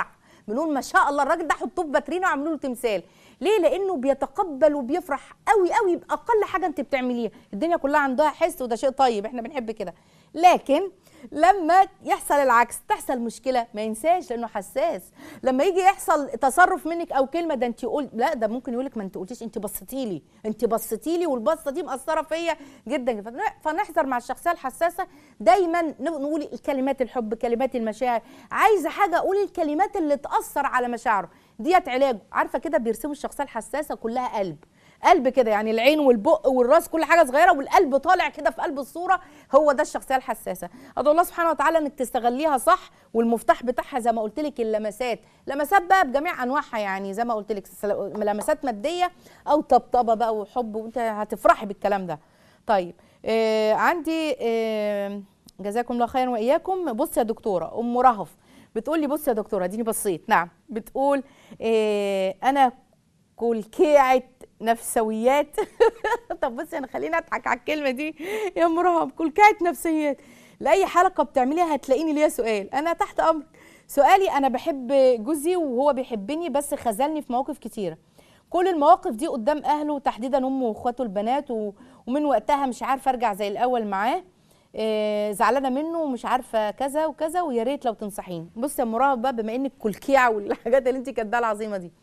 بنقول ما شاء الله الراجل ده حطوه في باترينا وعملوا له تمثال ليه لانه بيتقبل وبيفرح قوي قوي باقل حاجه انت بتعمليها الدنيا كلها عندها حس وده شيء طيب احنا بنحب كده لكن لما يحصل العكس تحصل مشكله ما ينساش لانه حساس لما يجي يحصل تصرف منك او كلمه ده انت قول لا ده ممكن يقول لك ما انت قلتيش انت بصيتي لي انت بصيتي لي والبصه دي مأثره فيا جدا فن- فنحذر مع الشخصيه الحساسه دايما ن- نقول الكلمات الحب كلمات المشاعر عايزه حاجه قولي الكلمات اللي تاثر على مشاعره ديت علاجه عارفه كده بيرسموا الشخصيه الحساسه كلها قلب قلب كده يعني العين والبق والراس كل حاجه صغيره والقلب طالع كده في قلب الصوره هو ده الشخصيه الحساسه ادعو الله سبحانه وتعالى انك تستغليها صح والمفتاح بتاعها زي ما قلت لك اللمسات لمسات بقى بجميع انواعها يعني زي ما قلت لك سل- لمسات ماديه او طبطبه بقى وحب وانت هتفرحي بالكلام ده طيب آه عندي آه جزاكم الله خيرا واياكم بص يا دكتوره ام رهف بتقول لي بص يا دكتوره اديني بصيت نعم بتقول آه انا كلكيعة نفسويات طب بصي انا خليني اضحك على الكلمه دي يا مرهب كلكيعة نفسيات لاي حلقه بتعمليها هتلاقيني ليا سؤال انا تحت امرك سؤالي انا بحب جوزي وهو بيحبني بس خذلني في مواقف كتيره كل المواقف دي قدام اهله تحديدا امه واخواته البنات و... ومن وقتها مش عارفه ارجع زي الاول معاه آه، زعلانه منه ومش عارفه كذا وكذا ويا ريت لو تنصحيني بصي يا مرهب بقى بما انك كلكيعه والحاجات اللي انت كاتباها العظيمه دي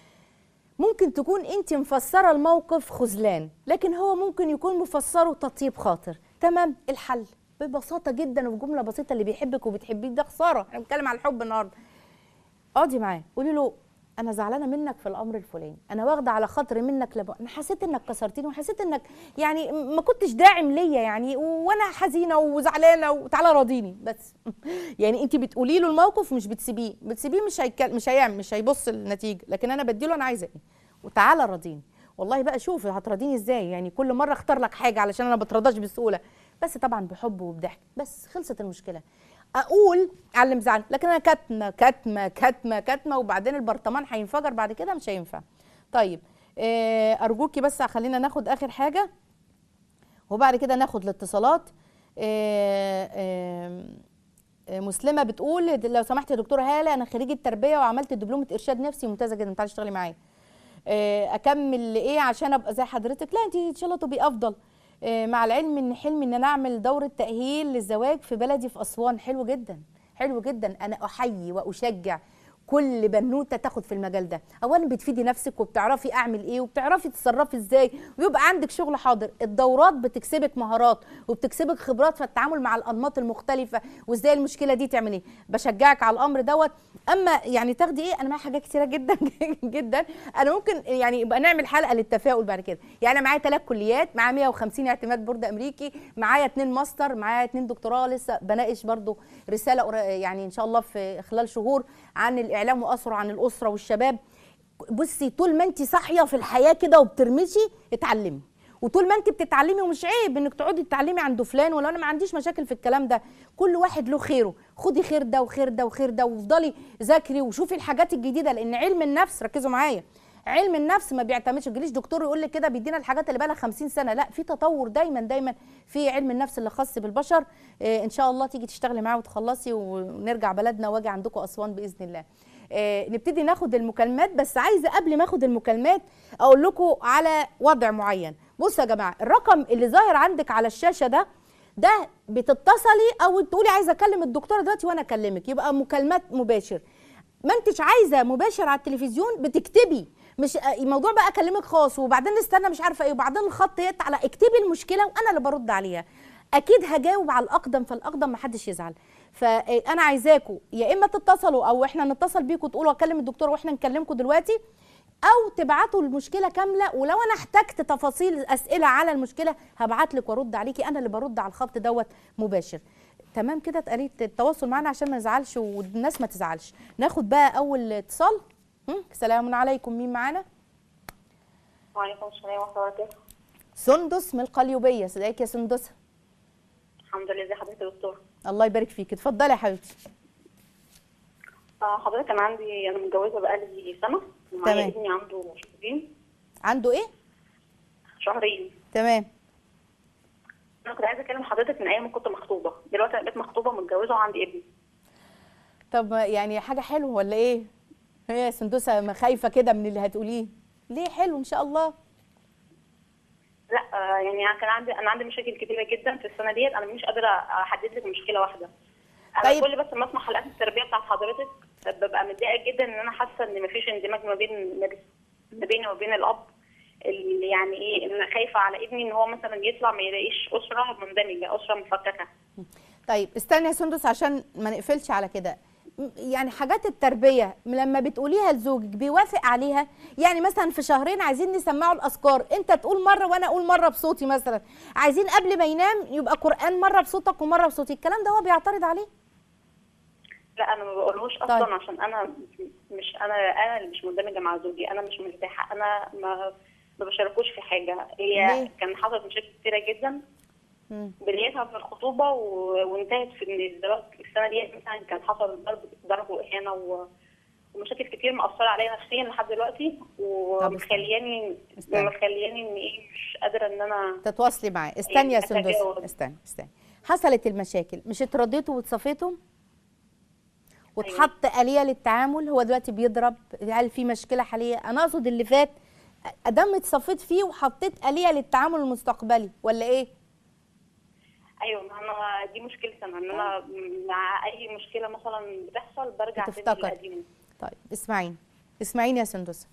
ممكن تكون انت مفسره الموقف خذلان لكن هو ممكن يكون مفسره تطيب خاطر تمام الحل ببساطه جدا وبجمله بسيطه اللي بيحبك وبتحبيه ده خساره احنا بنتكلم على الحب النهارده اقعدي معاه قولي له انا زعلانه منك في الامر الفلاني انا واخده على خاطري منك لب... انا حسيت انك كسرتني وحسيت انك يعني ما كنتش داعم ليا يعني وانا حزينه وزعلانه وتعالى راضيني بس يعني انت بتقولي له الموقف مش بتسيبيه بتسيبيه مش هيكل... مش هيعمل مش هيبص النتيجه لكن انا بديله انا عايزه ايه وتعالى راضيني والله بقى شوف هتراضيني ازاي يعني كل مره اختار لك حاجه علشان انا بترضاش بسهوله بس طبعا بحب وبضحك بس خلصت المشكله اقول على اللي مزعل لكن انا كاتمه كاتمه كاتمه كاتمه وبعدين البرطمان هينفجر بعد كده مش هينفع طيب آه، ارجوكي بس خلينا ناخد اخر حاجه وبعد كده ناخد الاتصالات آه، آه، آه، مسلمه بتقول لو سمحت يا دكتوره هاله انا خريجه تربيه وعملت دبلومه ارشاد نفسي ممتازه جدا تعالي اشتغلي معايا آه، اكمل ايه عشان ابقى زي حضرتك لا انت ان شاء الله تبقي افضل آه، مع العلم ان حلمي ان انا اعمل دوره تاهيل للزواج في بلدي في اسوان حلو جدا حلو جدا انا احيي واشجع كل بنوته تاخد في المجال ده اولا بتفيدي نفسك وبتعرفي اعمل ايه وبتعرفي تتصرفي ازاي ويبقى عندك شغل حاضر الدورات بتكسبك مهارات وبتكسبك خبرات في التعامل مع الانماط المختلفه وازاي المشكله دي تعمل ايه بشجعك على الامر دوت اما يعني تاخدي ايه انا معايا حاجات كتيره جدا جدا انا ممكن يعني يبقى نعمل حلقه للتفاؤل بعد كده يعني انا معايا ثلاث كليات معايا 150 اعتماد بورد امريكي معايا اثنين ماستر معايا اثنين دكتوراه لسه بناقش برضو رساله قرا- يعني ان شاء الله في خلال شهور عن الاعلام واثره عن الاسره والشباب بصي طول ما انت صاحيه في الحياه كده وبترمشي اتعلمي وطول ما انت بتتعلمي ومش عيب انك تقعدي تتعلمي عند فلان ولا انا ما عنديش مشاكل في الكلام ده كل واحد له خيره خدي خير ده وخير ده وخير ده وافضلي ذاكري وشوفي الحاجات الجديده لان علم النفس ركزوا معايا علم النفس ما بيعتمدش تجيليش دكتور يقول لك كده بيدينا الحاجات اللي بقى لها 50 سنه لا في تطور دايما دايما في علم النفس اللي خاص بالبشر اه ان شاء الله تيجي تشتغلي معاه وتخلصي ونرجع بلدنا واجي عندكم اسوان باذن الله آه، نبتدي ناخد المكالمات بس عايزه قبل ما اخد المكالمات اقول لكم على وضع معين بصوا يا جماعه الرقم اللي ظاهر عندك على الشاشه ده ده بتتصلي او تقولي عايزه اكلم الدكتوره دلوقتي وانا اكلمك يبقى مكالمات مباشر ما انتش عايزه مباشر على التلفزيون بتكتبي مش آه، الموضوع بقى اكلمك خاص وبعدين نستنى مش عارفه ايه وبعدين الخط يقطع لا اكتبي المشكله وانا اللي برد عليها اكيد هجاوب على الاقدم فالاقدم ما حدش يزعل فانا عايزاكم يا اما تتصلوا او احنا نتصل بيكم تقولوا اكلم الدكتور واحنا نكلمكم دلوقتي او تبعتوا المشكله كامله ولو انا احتجت تفاصيل اسئله على المشكله هبعت لك وارد عليكي انا اللي برد على الخط دوت مباشر تمام كده اتقاليت التواصل معنا عشان ما نزعلش والناس ما تزعلش ناخد بقى اول اتصال هم، سلام عليكم مين معانا وعليكم السلام ورحمة الله وبركاته سندس من القليوبيه ازيك يا سندس الحمد لله ازي حضرتك يا دكتور الله يبارك فيك اتفضلي يا حبيبتي آه، حضرتك انا عندي انا متجوزة بقالي سنة ومعايا تمام. ابني عنده شهرين عنده ايه شهرين تمام انا كنت عايزة اكلم حضرتك من ايام ما كنت مخطوبة دلوقتي انا بقيت مخطوبة ومتجوزة وعندي ابني طب يعني حاجه حلوه ولا ايه هي يا سندوسه ما خايفه كده من اللي هتقوليه ليه حلو ان شاء الله لا آه، يعني أنا كان عندي انا عندي مشاكل كبيره جدا في السنه ديت انا مش قادره احدد لك مشكله واحده انا طيب. كل بس ما اسمع حلقات التربيه بتاعت حضرتك ببقى متضايقه جدا ان انا حاسه ان مفيش اندماج ما بين ما بيني وبين الاب اللي يعني ايه ان أنا خايفه على ابني ان هو مثلا يطلع ما يلاقيش اسره مندمجه اسره مفككه طيب استني يا سندس عشان ما نقفلش على كده م- يعني حاجات التربيه لما بتقوليها لزوجك بيوافق عليها يعني مثلا في شهرين عايزين نسمعه الاذكار انت تقول مره وانا اقول مره بصوتي مثلا عايزين قبل ما ينام يبقى قران مره بصوتك ومره بصوتي الكلام ده هو بيعترض عليه لا انا ما بقولهوش اصلا طيب. عشان انا مش انا انا اللي مش مندمجه مع زوجي انا مش مرتاحه انا ما ما بشاركوش في حاجه هي ليه؟ كان حصلت مشاكل كتيره جدا مم. بدايتها في الخطوبه و... وانتهت في ان الزواج السنه دي مثلا كان حصل ضرب ضرب واهانه و... ومشاكل كتير مأثرة عليا نفسيا لحد دلوقتي ومخلياني استنى. مخلياني ان ايه مش قادره ان انا تتواصلي معاه استني يا يعني سندس أتجاوز. استني استني حصلت المشاكل مش اترديتوا وتصفيتوا واتحط آلية للتعامل هو دلوقتي بيضرب هل في مشكلة حالية أنا أقصد اللي فات أدام اتصفيت فيه وحطيت آلية للتعامل المستقبلي ولا إيه؟ ايوه ما انا دي مشكلتي انا ان انا مع اي مشكله مثلا بتحصل برجع تاني بتفتكر. للقديم طيب اسمعيني اسمعيني يا سندس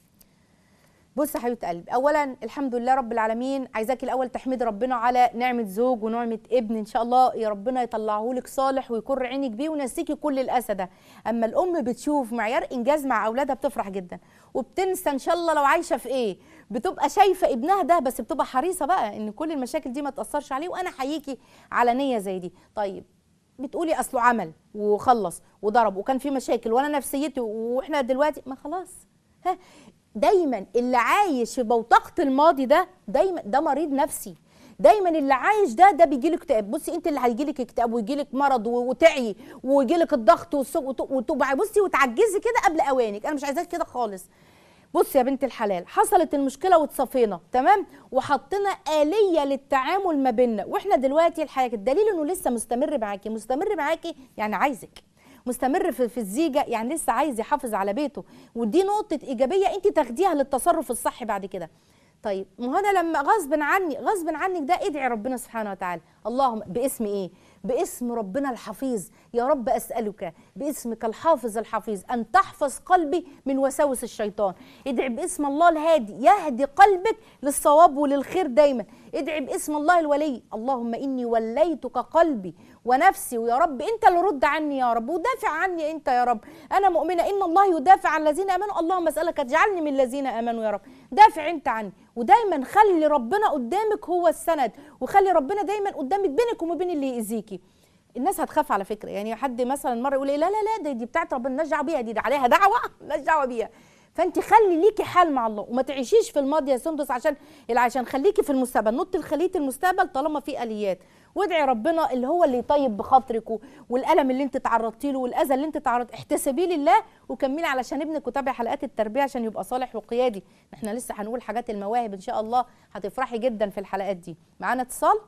بص يا حبيبه قلبي اولا الحمد لله رب العالمين عايزاكي الاول تحمدي ربنا على نعمه زوج ونعمه ابن ان شاء الله يا ربنا يطلعه لك صالح ويكر عينك بيه ونسيكي كل الاسى ده اما الام بتشوف معيار انجاز مع اولادها بتفرح جدا وبتنسى ان شاء الله لو عايشه في ايه بتبقى شايفه ابنها ده بس بتبقى حريصه بقى ان كل المشاكل دي ما تاثرش عليه وانا حييكي على نيه زي دي طيب بتقولي اصله عمل وخلص وضرب وكان في مشاكل وانا نفسيتي واحنا دلوقتي ما خلاص ها دايما اللي عايش في بوتقه الماضي ده دايما ده مريض نفسي دايما اللي عايش ده ده بيجي له اكتئاب بصي انت اللي هيجي لك اكتئاب ويجي لك مرض و- وتعي ويجي لك الضغط والسك- وت- وتبقى بصي وتعجزي كده قبل اوانك انا مش عايزاك كده خالص بصي يا بنت الحلال حصلت المشكله واتصفينا تمام وحطينا آلية للتعامل ما بيننا واحنا دلوقتي الحياه الدليل انه لسه مستمر معاكي مستمر معاكي يعني عايزك مستمر في, في الزيجه يعني لسه عايز يحافظ على بيته ودي نقطه ايجابيه انت تاخديها للتصرف الصح بعد كده طيب ما هو انا لما غصب عني غصب عنك ده ادعي ربنا سبحانه وتعالى اللهم باسم ايه باسم ربنا الحفيظ يا رب اسالك باسمك الحافظ الحفيظ ان تحفظ قلبي من وساوس الشيطان ادعي باسم الله الهادي يهدي قلبك للصواب وللخير دايما ادعي باسم الله الولي اللهم اني وليتك قلبي ونفسي ويا رب انت اللي رد عني يا رب ودافع عني انت يا رب انا مؤمنه ان الله يدافع عن الذين امنوا اللهم اسالك اجعلني من الذين امنوا يا رب دافع انت عني ودايما خلي ربنا قدامك هو السند وخلي ربنا دايما قدامك بينك وما بين اللي يأذيكي الناس هتخاف على فكره يعني حد مثلا مره يقول إيه لا لا لا دي, دي بتاعت ربنا مالناش دعوه بيها دي, دي عليها دعوه مالناش دعوه بيها فانت خلي ليكي حال مع الله وما تعيشيش في الماضي يا سندس عشان عشان خليكي في المستقبل نط الخليه المستقبل طالما في اليات وادعي ربنا اللي هو اللي يطيب بخاطرك و- والالم اللي انت تعرضتي له والاذى اللي انت تعرض احتسبيه لله وكملي علشان ابنك وتابعي حلقات التربيه عشان يبقى صالح وقيادي احنا لسه هنقول حاجات المواهب ان شاء الله هتفرحي جدا في الحلقات دي معانا اتصال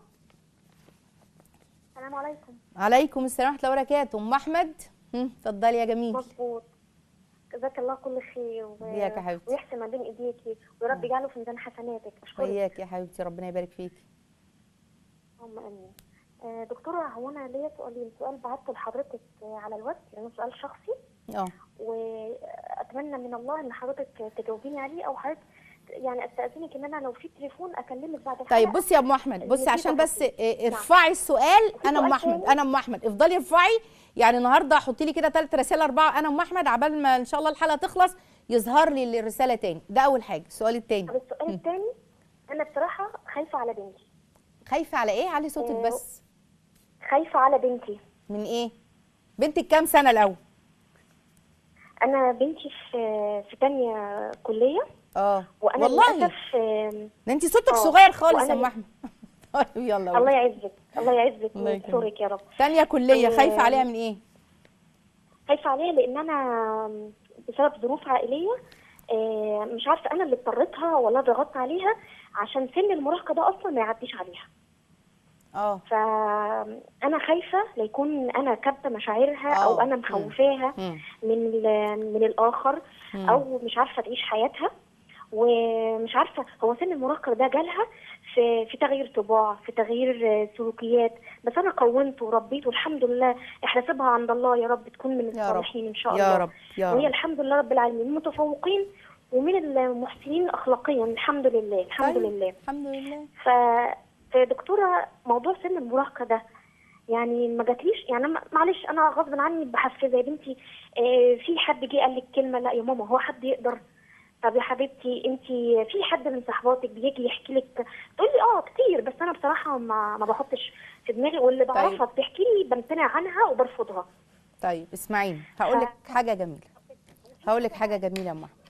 السلام عليكم عليكم السلام ورحمه الله وبركاته ام احمد هم، اتفضلي يا جميل مظبوط جزاك الله كل خير و... إياك يا حبيبتي. ويحسن ما بين ايديكي ويا رب يجعله في ميزان حسناتك اشكرك وياك يا حبيبتي ربنا يبارك فيكي اللهم امين آه، دكتوره هو انا ليا سؤالين سؤال بعته لحضرتك آه، على الواتس لانه سؤال شخصي اه واتمنى من الله ان حضرتك تجاوبيني عليه او حضرتك يعني استاذنك ان انا لو في تليفون اكلمك بعد الحلقه طيب بصي يا ام احمد بصي اللي عشان فيه بس تفاصيل. إيه، نعم. ارفعي السؤال في انا ام سؤال احمد تاني؟ انا ام احمد افضلي ارفعي يعني النهارده حطي لي كده ثلاث رسائل اربعه انا ام احمد عبال ما ان شاء الله الحلقه تخلص يظهر لي الرساله تاني ده اول حاجه السؤال التاني طب السؤال الثاني انا بصراحه خايفه على بنتي خايفه على ايه علي صوتك آه، بس خايفه على بنتي من ايه بنتك كام سنه الاول انا بنتي في في تانية كليه اه وانا والله للاسف آم، ده انت صوتك آه، صغير خالص يا وأنا ام احمد طيب يلا الله قولي. يعزك الله يعزك الله ويسترك يا رب تانية كليه آه، خايفه عليها من ايه خايفه عليها لان انا بسبب ظروف عائليه آه، مش عارفه انا اللي اضطريتها ولا ضغطت عليها عشان سن المراهقه ده اصلا ما يعديش عليها اه فانا خايفه ليكون انا كابته مشاعرها او آه. انا مخوفاها مم. من ال- من الاخر مم. او مش عارفه تعيش حياتها ومش عارفه هو سن المراهقه ده جالها في في تغيير طباع في تغيير آه، سلوكيات بس انا قومت وربيت والحمد لله احتسبها عند الله يا رب تكون من يا رب الصالحين ان شاء الله يا رب يا وهي رب الحمد لله رب العالمين متفوقين ومن المحسنين اخلاقيا الحمد لله الحمد طيب. لله الحمد لله ف فدكتوره موضوع سن المراهقه ده يعني ما جاتليش يعني أنا معلش انا غصب عني بحفزها يا بنتي آه، في حد جه قال لك كلمه لا يا ماما هو حد يقدر طب يا حبيبتي انت في حد من صحباتك بيجي يحكي لك تقول لي اه كتير بس انا بصراحه ما ما بحطش في دماغي واللي طيب. بعرفها بتحكي لي بمتنع عنها وبرفضها طيب اسمعيني هقول لك حاجه جميله هقول لك حاجه جميله يا أمه.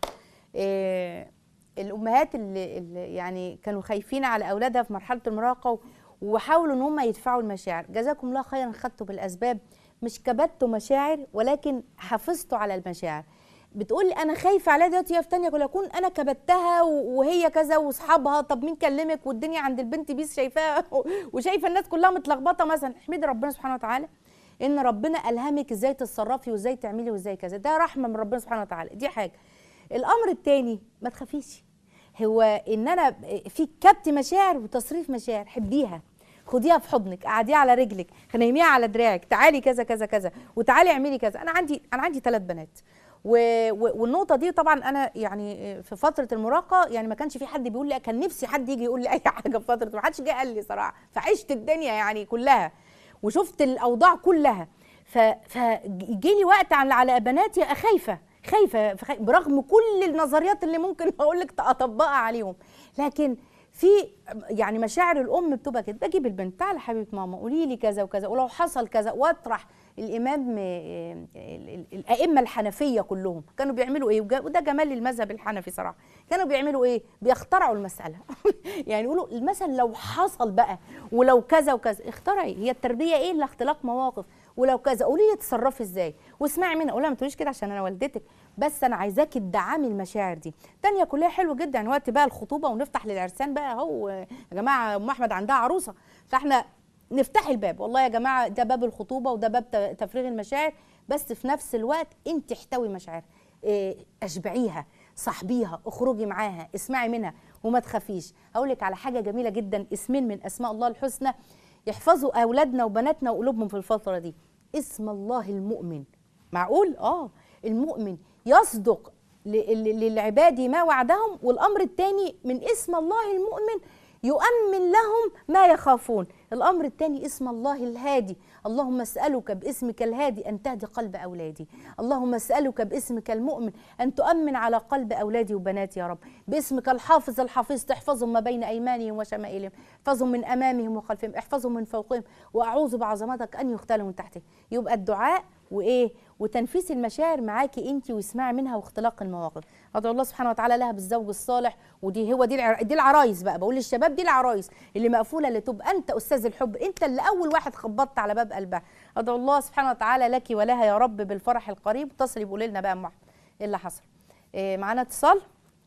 إيه الامهات اللي, اللي يعني كانوا خايفين على اولادها في مرحله المراهقه و- وحاولوا ان هم يدفعوا المشاعر جزاكم الله خيرا خدتوا بالاسباب مش كبتوا مشاعر ولكن حافظتوا على المشاعر بتقولي انا خايفه عليها دلوقتي هي في تانية كل اكون انا كبتها و- وهي كذا واصحابها طب مين كلمك والدنيا عند البنت بيس شايفاها وشايفه الناس كلها متلخبطه مثلا احمدي ربنا سبحانه وتعالى ان ربنا الهمك ازاي تتصرفي وازاي تعملي وازاي كذا ده رحمه من ربنا سبحانه وتعالى دي حاجه الامر الثاني ما تخافيش هو ان انا في كبت مشاعر وتصريف مشاعر حبيها خديها في حضنك قعديها على رجلك نيميها على دراعك تعالي كذا كذا كذا وتعالي اعملي كذا انا عندي انا عندي ثلاث بنات و... و... والنقطه دي طبعا انا يعني في فتره المراهقه يعني ما كانش في حد بيقول لي كان نفسي حد يجي يقول لي اي حاجه في فتره ما حدش جه قال لي صراحه فعشت الدنيا يعني كلها وشفت الاوضاع كلها ف فجيلي وقت على على بناتي خايفه خايفه فخ- برغم كل النظريات اللي ممكن اقول لك اطبقها عليهم لكن في يعني مشاعر الام بتبقى كده بجيب البنت تعالى حبيبه ماما قولي لي كذا وكذا ولو حصل كذا واطرح الامام آه، ال- ال- الائمه الحنفيه كلهم كانوا بيعملوا ايه وجا- وده جمال المذهب الحنفي صراحه كانوا بيعملوا ايه بيخترعوا المساله يعني يقولوا المثل لو حصل بقى ولو كذا وكذا اخترعي هي التربيه ايه الا اختلاق مواقف ولو كذا قولي لي تتصرفي ازاي واسمعي منها قولها ما تقوليش كده عشان انا والدتك بس انا عايزاكي تدعمي المشاعر دي تانية كلها حلو جدا يعني وقت بقى الخطوبه ونفتح للعرسان بقى اهو يا جماعه ام احمد عندها عروسه فاحنا نفتح الباب والله يا جماعه ده باب الخطوبه وده باب ت- تفريغ المشاعر بس في نفس الوقت انت احتوي مشاعر إيه، اشبعيها صاحبيها اخرجي معاها اسمعي منها وما تخافيش اقول لك على حاجه جميله جدا اسمين من اسماء الله الحسنى يحفظوا اولادنا وبناتنا وقلوبهم في الفتره دي اسم الله المؤمن معقول اه المؤمن يصدق ل- ل- للعباد ما وعدهم والامر الثاني من اسم الله المؤمن يؤمن لهم ما يخافون الامر الثاني اسم الله الهادي اللهم اسالك باسمك الهادي ان تهدي قلب اولادي اللهم اسالك باسمك المؤمن ان تؤمن على قلب اولادي وبناتي يا رب باسمك الحافظ الحفيظ تحفظهم ما بين ايمانهم وشمائلهم احفظهم من امامهم وخلفهم احفظهم من فوقهم واعوذ بعظمتك ان يختلوا من تحتهم يبقى الدعاء وايه وتنفيس المشاعر معاكي انت واسمعي منها واختلاق المواقف ادعو الله سبحانه وتعالى لها بالزوج الصالح ودي هو دي العر... دي العرايس بقى بقول للشباب دي العرايس اللي مقفوله اللي تبقى انت استاذ الحب انت اللي اول واحد خبطت على باب قلبها ادعو الله سبحانه وتعالى لك ولها يا رب بالفرح القريب اتصلي بقولي لنا بقى يا ام احمد ايه اللي حصل إيه معانا اتصال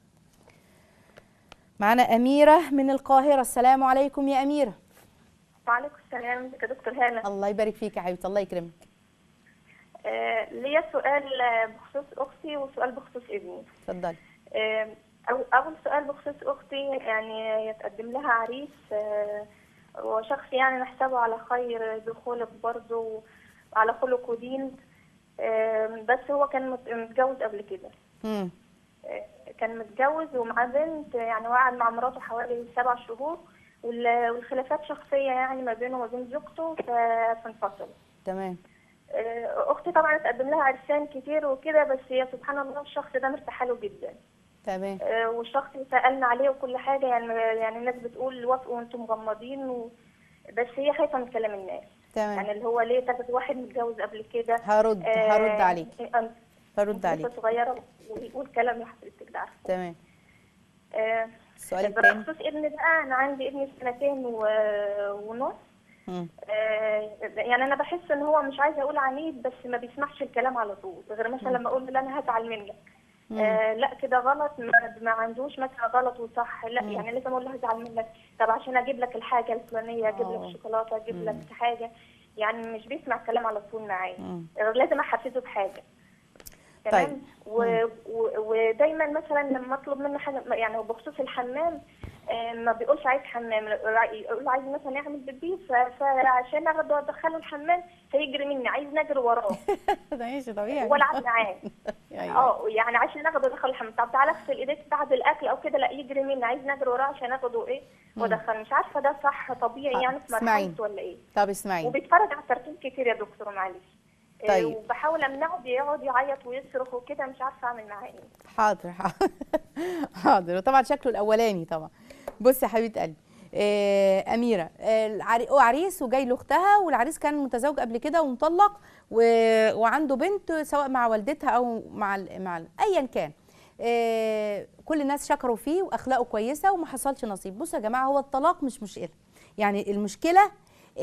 معانا اميره من القاهره السلام عليكم يا اميره وعليكم السلام ازيك يا دكتور هاله الله يبارك فيك يا حبيبتي الله يكرمك آه ليا سؤال آه، بخصوص اختي وسؤال بخصوص ابني اتفضلي آه أو اول سؤال بخصوص اختي يعني يتقدم لها عريس آه وشخص يعني نحسبه على خير دخولك برضه على خلق ودين آه بس هو كان مت- متجوز قبل كده امم آه، كان متجوز ومعاه بنت يعني وقعد مع مراته حوالي سبع شهور وال- والخلافات شخصية يعني ما بينه وما بين زوجته ف- فانفصلوا تمام آه، اختي طبعا اتقدم لها عرسان كتير وكده بس هي سبحان الله الشخص ده مرتاحه له جدا تمام آه، والشخص اللي سالنا عليه وكل حاجه يعني يعني الناس بتقول وافقوا وانتم مغمضين و... بس هي خايفه من كلام الناس تمام يعني اللي هو ليه تاخد واحد متجوز قبل كده هرد هرد عليك آه، هرد عليك لسه صغيره ويقول كلام يا حضرتك ده عارفه تمام آه، السؤال الثاني بخصوص ابني بقى انا عندي ابني سنتين و... ونص مم. آه، يعني انا بحس ان هو مش عايزه اقول عنيد بس ما بيسمعش الكلام على طول غير مثلا لما اقول له لا انا هزعل منك آه لا كده غلط ما, ما عندوش مثلا غلط وصح لا مم. يعني لازم اقول له هزعل منك طب عشان اجيب لك الحاجه الفلانيه اجيب آه. لك شوكولاته اجيب لك حاجه يعني مش بيسمع كلام على طول معايا مم. لازم احفزه بحاجه طيب. تمام و... و... ودايما مثلا لما اطلب منه حاجه يعني بخصوص الحمام آه، ما بيقولش عايز حمام يقول عايز مثلا يعمل بيبي ف... فعشان اخده ادخله الحمام فيجري مني عايز نجري وراه ده ماشي طبيعي والعب معاه أيوة. اه يعني عشان اخده ادخل الحمام طب تعالى اغسل ايديك بعد الاكل او كده لا يجري مني عايز نجري وراه عشان اخده ايه وادخله مش عارفه ده صح طبيعي يعني في اسمعي. مرحلته ولا ايه طب اسمعي وبيتفرج على الكرتون كتير يا دكتور معلش آه، طيب. وبحاول امنعه بيقعد يعيط ويصرخ وكده مش عارفه اعمل معاه ايه حاضر حاضر حاضر وطبعا شكله الاولاني طبعا بصي يا حبيبه قلبي آه اميره آه العري- هو عريس وجاي لاختها والعريس كان متزوج قبل كده ومطلق و... وعنده بنت سواء مع والدتها او مع ال... مع ال... ايا كان آه كل الناس شكروا فيه واخلاقه كويسه وما حصلش نصيب بصوا يا جماعه هو الطلاق مش مشكله يعني المشكله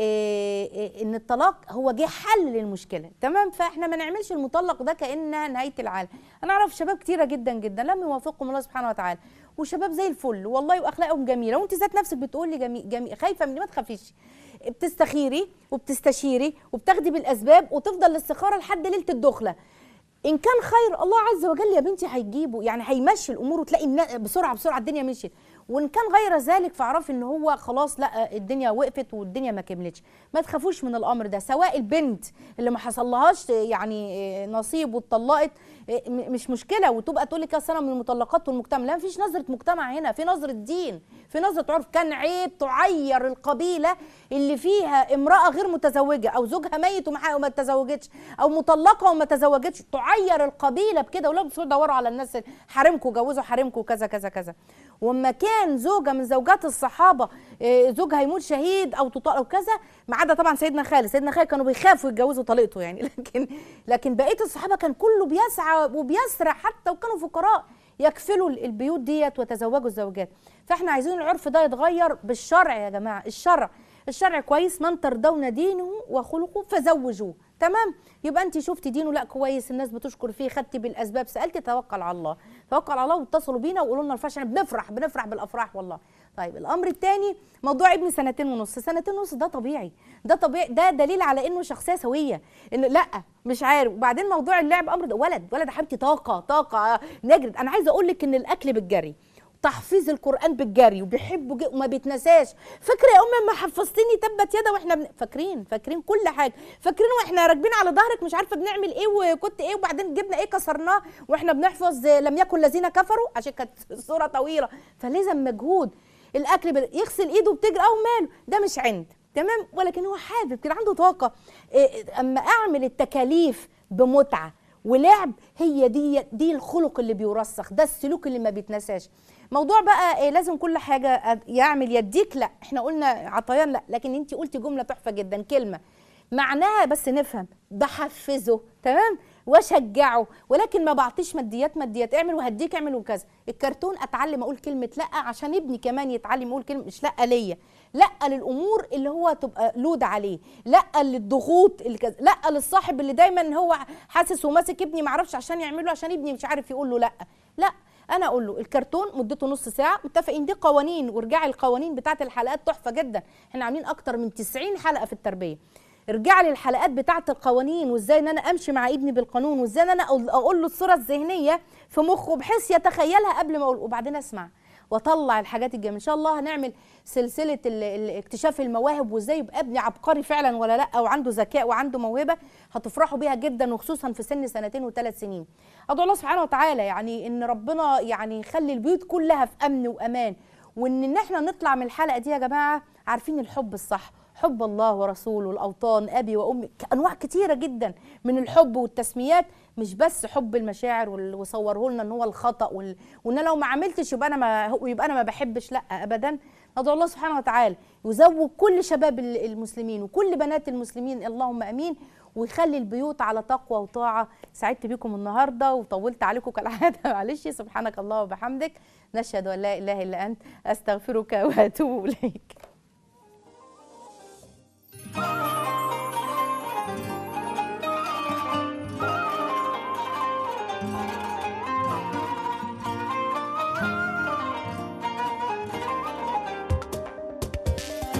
إيه إيه ان الطلاق هو جه حل للمشكله تمام فاحنا ما نعملش المطلق ده كانها نهايه العالم انا اعرف شباب كتيره جدا جدا لم يوافقهم الله سبحانه وتعالى وشباب زي الفل والله واخلاقهم جميله وانت ذات نفسك بتقولي جميل, جميل خايفه من دي، ما تخافيش بتستخيري وبتستشيري وبتاخدي بالاسباب وتفضل الاستخاره لحد ليله الدخله ان كان خير الله عز وجل يا بنتي هيجيبه يعني هيمشي الامور وتلاقي النا- بسرعه بسرعه الدنيا مشيت وان كان غير ذلك فاعرفي ان هو خلاص لا الدنيا وقفت والدنيا ما كملتش ما تخافوش من الامر ده سواء البنت اللي ما حصلهاش يعني نصيب واتطلقت م- مش مشكله وتبقى تقول لك اصل انا من المطلقات والمجتمع لا مفيش نظره مجتمع هنا في نظره دين في نظره عرف كان عيب تعير القبيله اللي فيها امراه غير متزوجه او زوجها ميت وما وما تزوجتش او مطلقه وما تزوجتش تعير القبيله بكده ولا بتدوروا دوروا على الناس حرمكم جوزوا حرمكم كذا كذا كذا وما كان زوجه من زوجات الصحابه إيه، زوجها يموت شهيد او تطلق او كذا ما عدا طبعا سيدنا خالد سيدنا خالد كانوا بيخافوا يتجوزوا طليقته يعني لكن لكن بقيه الصحابه كان كله بيسعى وبيسرع حتى وكانوا فقراء يكفلوا البيوت ديت وتزوجوا الزوجات فاحنا عايزين العرف ده يتغير بالشرع يا جماعه الشرع الشرع كويس من ترضون دينه وخلقه فزوجوه تمام يبقى انت شفتي دينه لا كويس الناس بتشكر فيه خدتي بالاسباب سالتي توكل على الله توكل على الله واتصلوا بينا وقولوا لنا الفرح احنا بنفرح بنفرح بالافراح والله طيب الامر الثاني موضوع ابني سنتين ونص سنتين ونص ده طبيعي ده طبيعي ده دليل على انه شخصيه سويه انه لا مش عارف وبعدين موضوع اللعب امر ده ولد ولد يا حبيبتي طاقه طاقه نجرد انا عايزه اقول لك ان الاكل بالجري تحفيظ القران بالجري وبيحبه جدا وما بيتنساش فاكره يا امي ما حفظتني تبت يدا واحنا بن... فاكرين فاكرين كل حاجه فاكرين واحنا راكبين على ظهرك مش عارفه بنعمل ايه وكنت ايه وبعدين جبنا ايه كسرناه واحنا بنحفظ لم يكن الذين كفروا عشان كانت الصوره طويله فلازم مجهود الاكل بد... يغسل ايده وبتجري او ماله ده مش عند تمام ولكن هو حابب كده عنده طاقه إيه اما اعمل التكاليف بمتعه ولعب هي دي دي الخلق اللي بيرسخ ده السلوك اللي ما بيتنساش موضوع بقى إيه لازم كل حاجه أد- يعمل يديك لا احنا قلنا عطيان لا لكن انت قلتي جمله تحفه جدا كلمه معناها بس نفهم بحفزه تمام واشجعه ولكن ما بعطيش ماديات ماديات اعمل وهديك اعمل وكذا الكرتون اتعلم اقول كلمه لا عشان ابني كمان يتعلم يقول كلمه مش لا ليا لا للامور اللي هو تبقى لود عليه لا للضغوط اللي كذا لا للصاحب اللي دايما هو حاسس وماسك ابني ما عرفش عشان يعمله عشان ابني مش عارف يقول له لا لا انا اقول له الكرتون مدته نص ساعه متفقين دي قوانين وارجعي القوانين بتاعه الحلقات تحفه جدا احنا عاملين اكتر من 90 حلقه في التربيه ارجع لي الحلقات بتاعه القوانين وازاي ان انا امشي مع ابني بالقانون وازاي ان انا أقول- اقول له الصوره الذهنيه في مخه بحيث يتخيلها قبل ما اقول وبعدين اسمع واطلع الحاجات الجميله ان شاء الله هنعمل سلسله ال- ال- اكتشاف المواهب وازاي يبقى ابني عبقري فعلا ولا لا وعنده ذكاء وعنده موهبه هتفرحوا بيها جدا وخصوصا في سن سنتين وثلاث سنين ادعو الله سبحانه وتعالى يعني ان ربنا يعني يخلي البيوت كلها في امن وامان وان ان احنا نطلع من الحلقه دي يا جماعه عارفين الحب الصح حب الله ورسوله الاوطان ابي وامي انواع كتيره جدا من الحب والتسميات مش بس حب المشاعر وال- وصوره لنا ان هو الخطا وال... وان أنا لو ما عملتش يبقى انا ما هو- يبقى انا ما بحبش لا ابدا ندعو الله سبحانه وتعالى يزوج كل شباب ال- المسلمين وكل بنات المسلمين اللهم امين ويخلي البيوت على تقوى وطاعه سعدت بكم النهارده وطولت عليكم كالعاده معلش سبحانك الله وبحمدك نشهد ان لا اله الا انت استغفرك واتوب اليك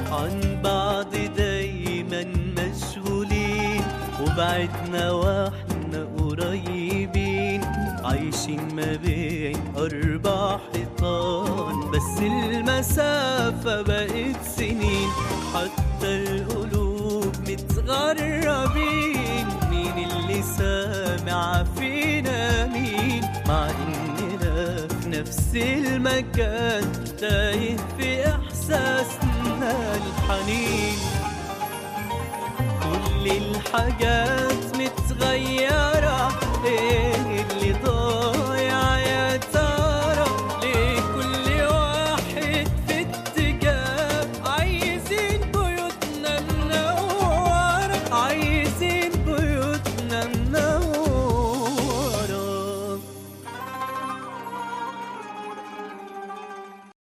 عن بعض دايما مشغولين وبعدنا واحنا قريبين عايشين ما بين أربع حيطان بس المسافة بقت سنين حتى القلوب متغربين مين اللي سامع فينا مين مع إننا في نفس المكان تايه في إحساسنا الحنين كل الحاجات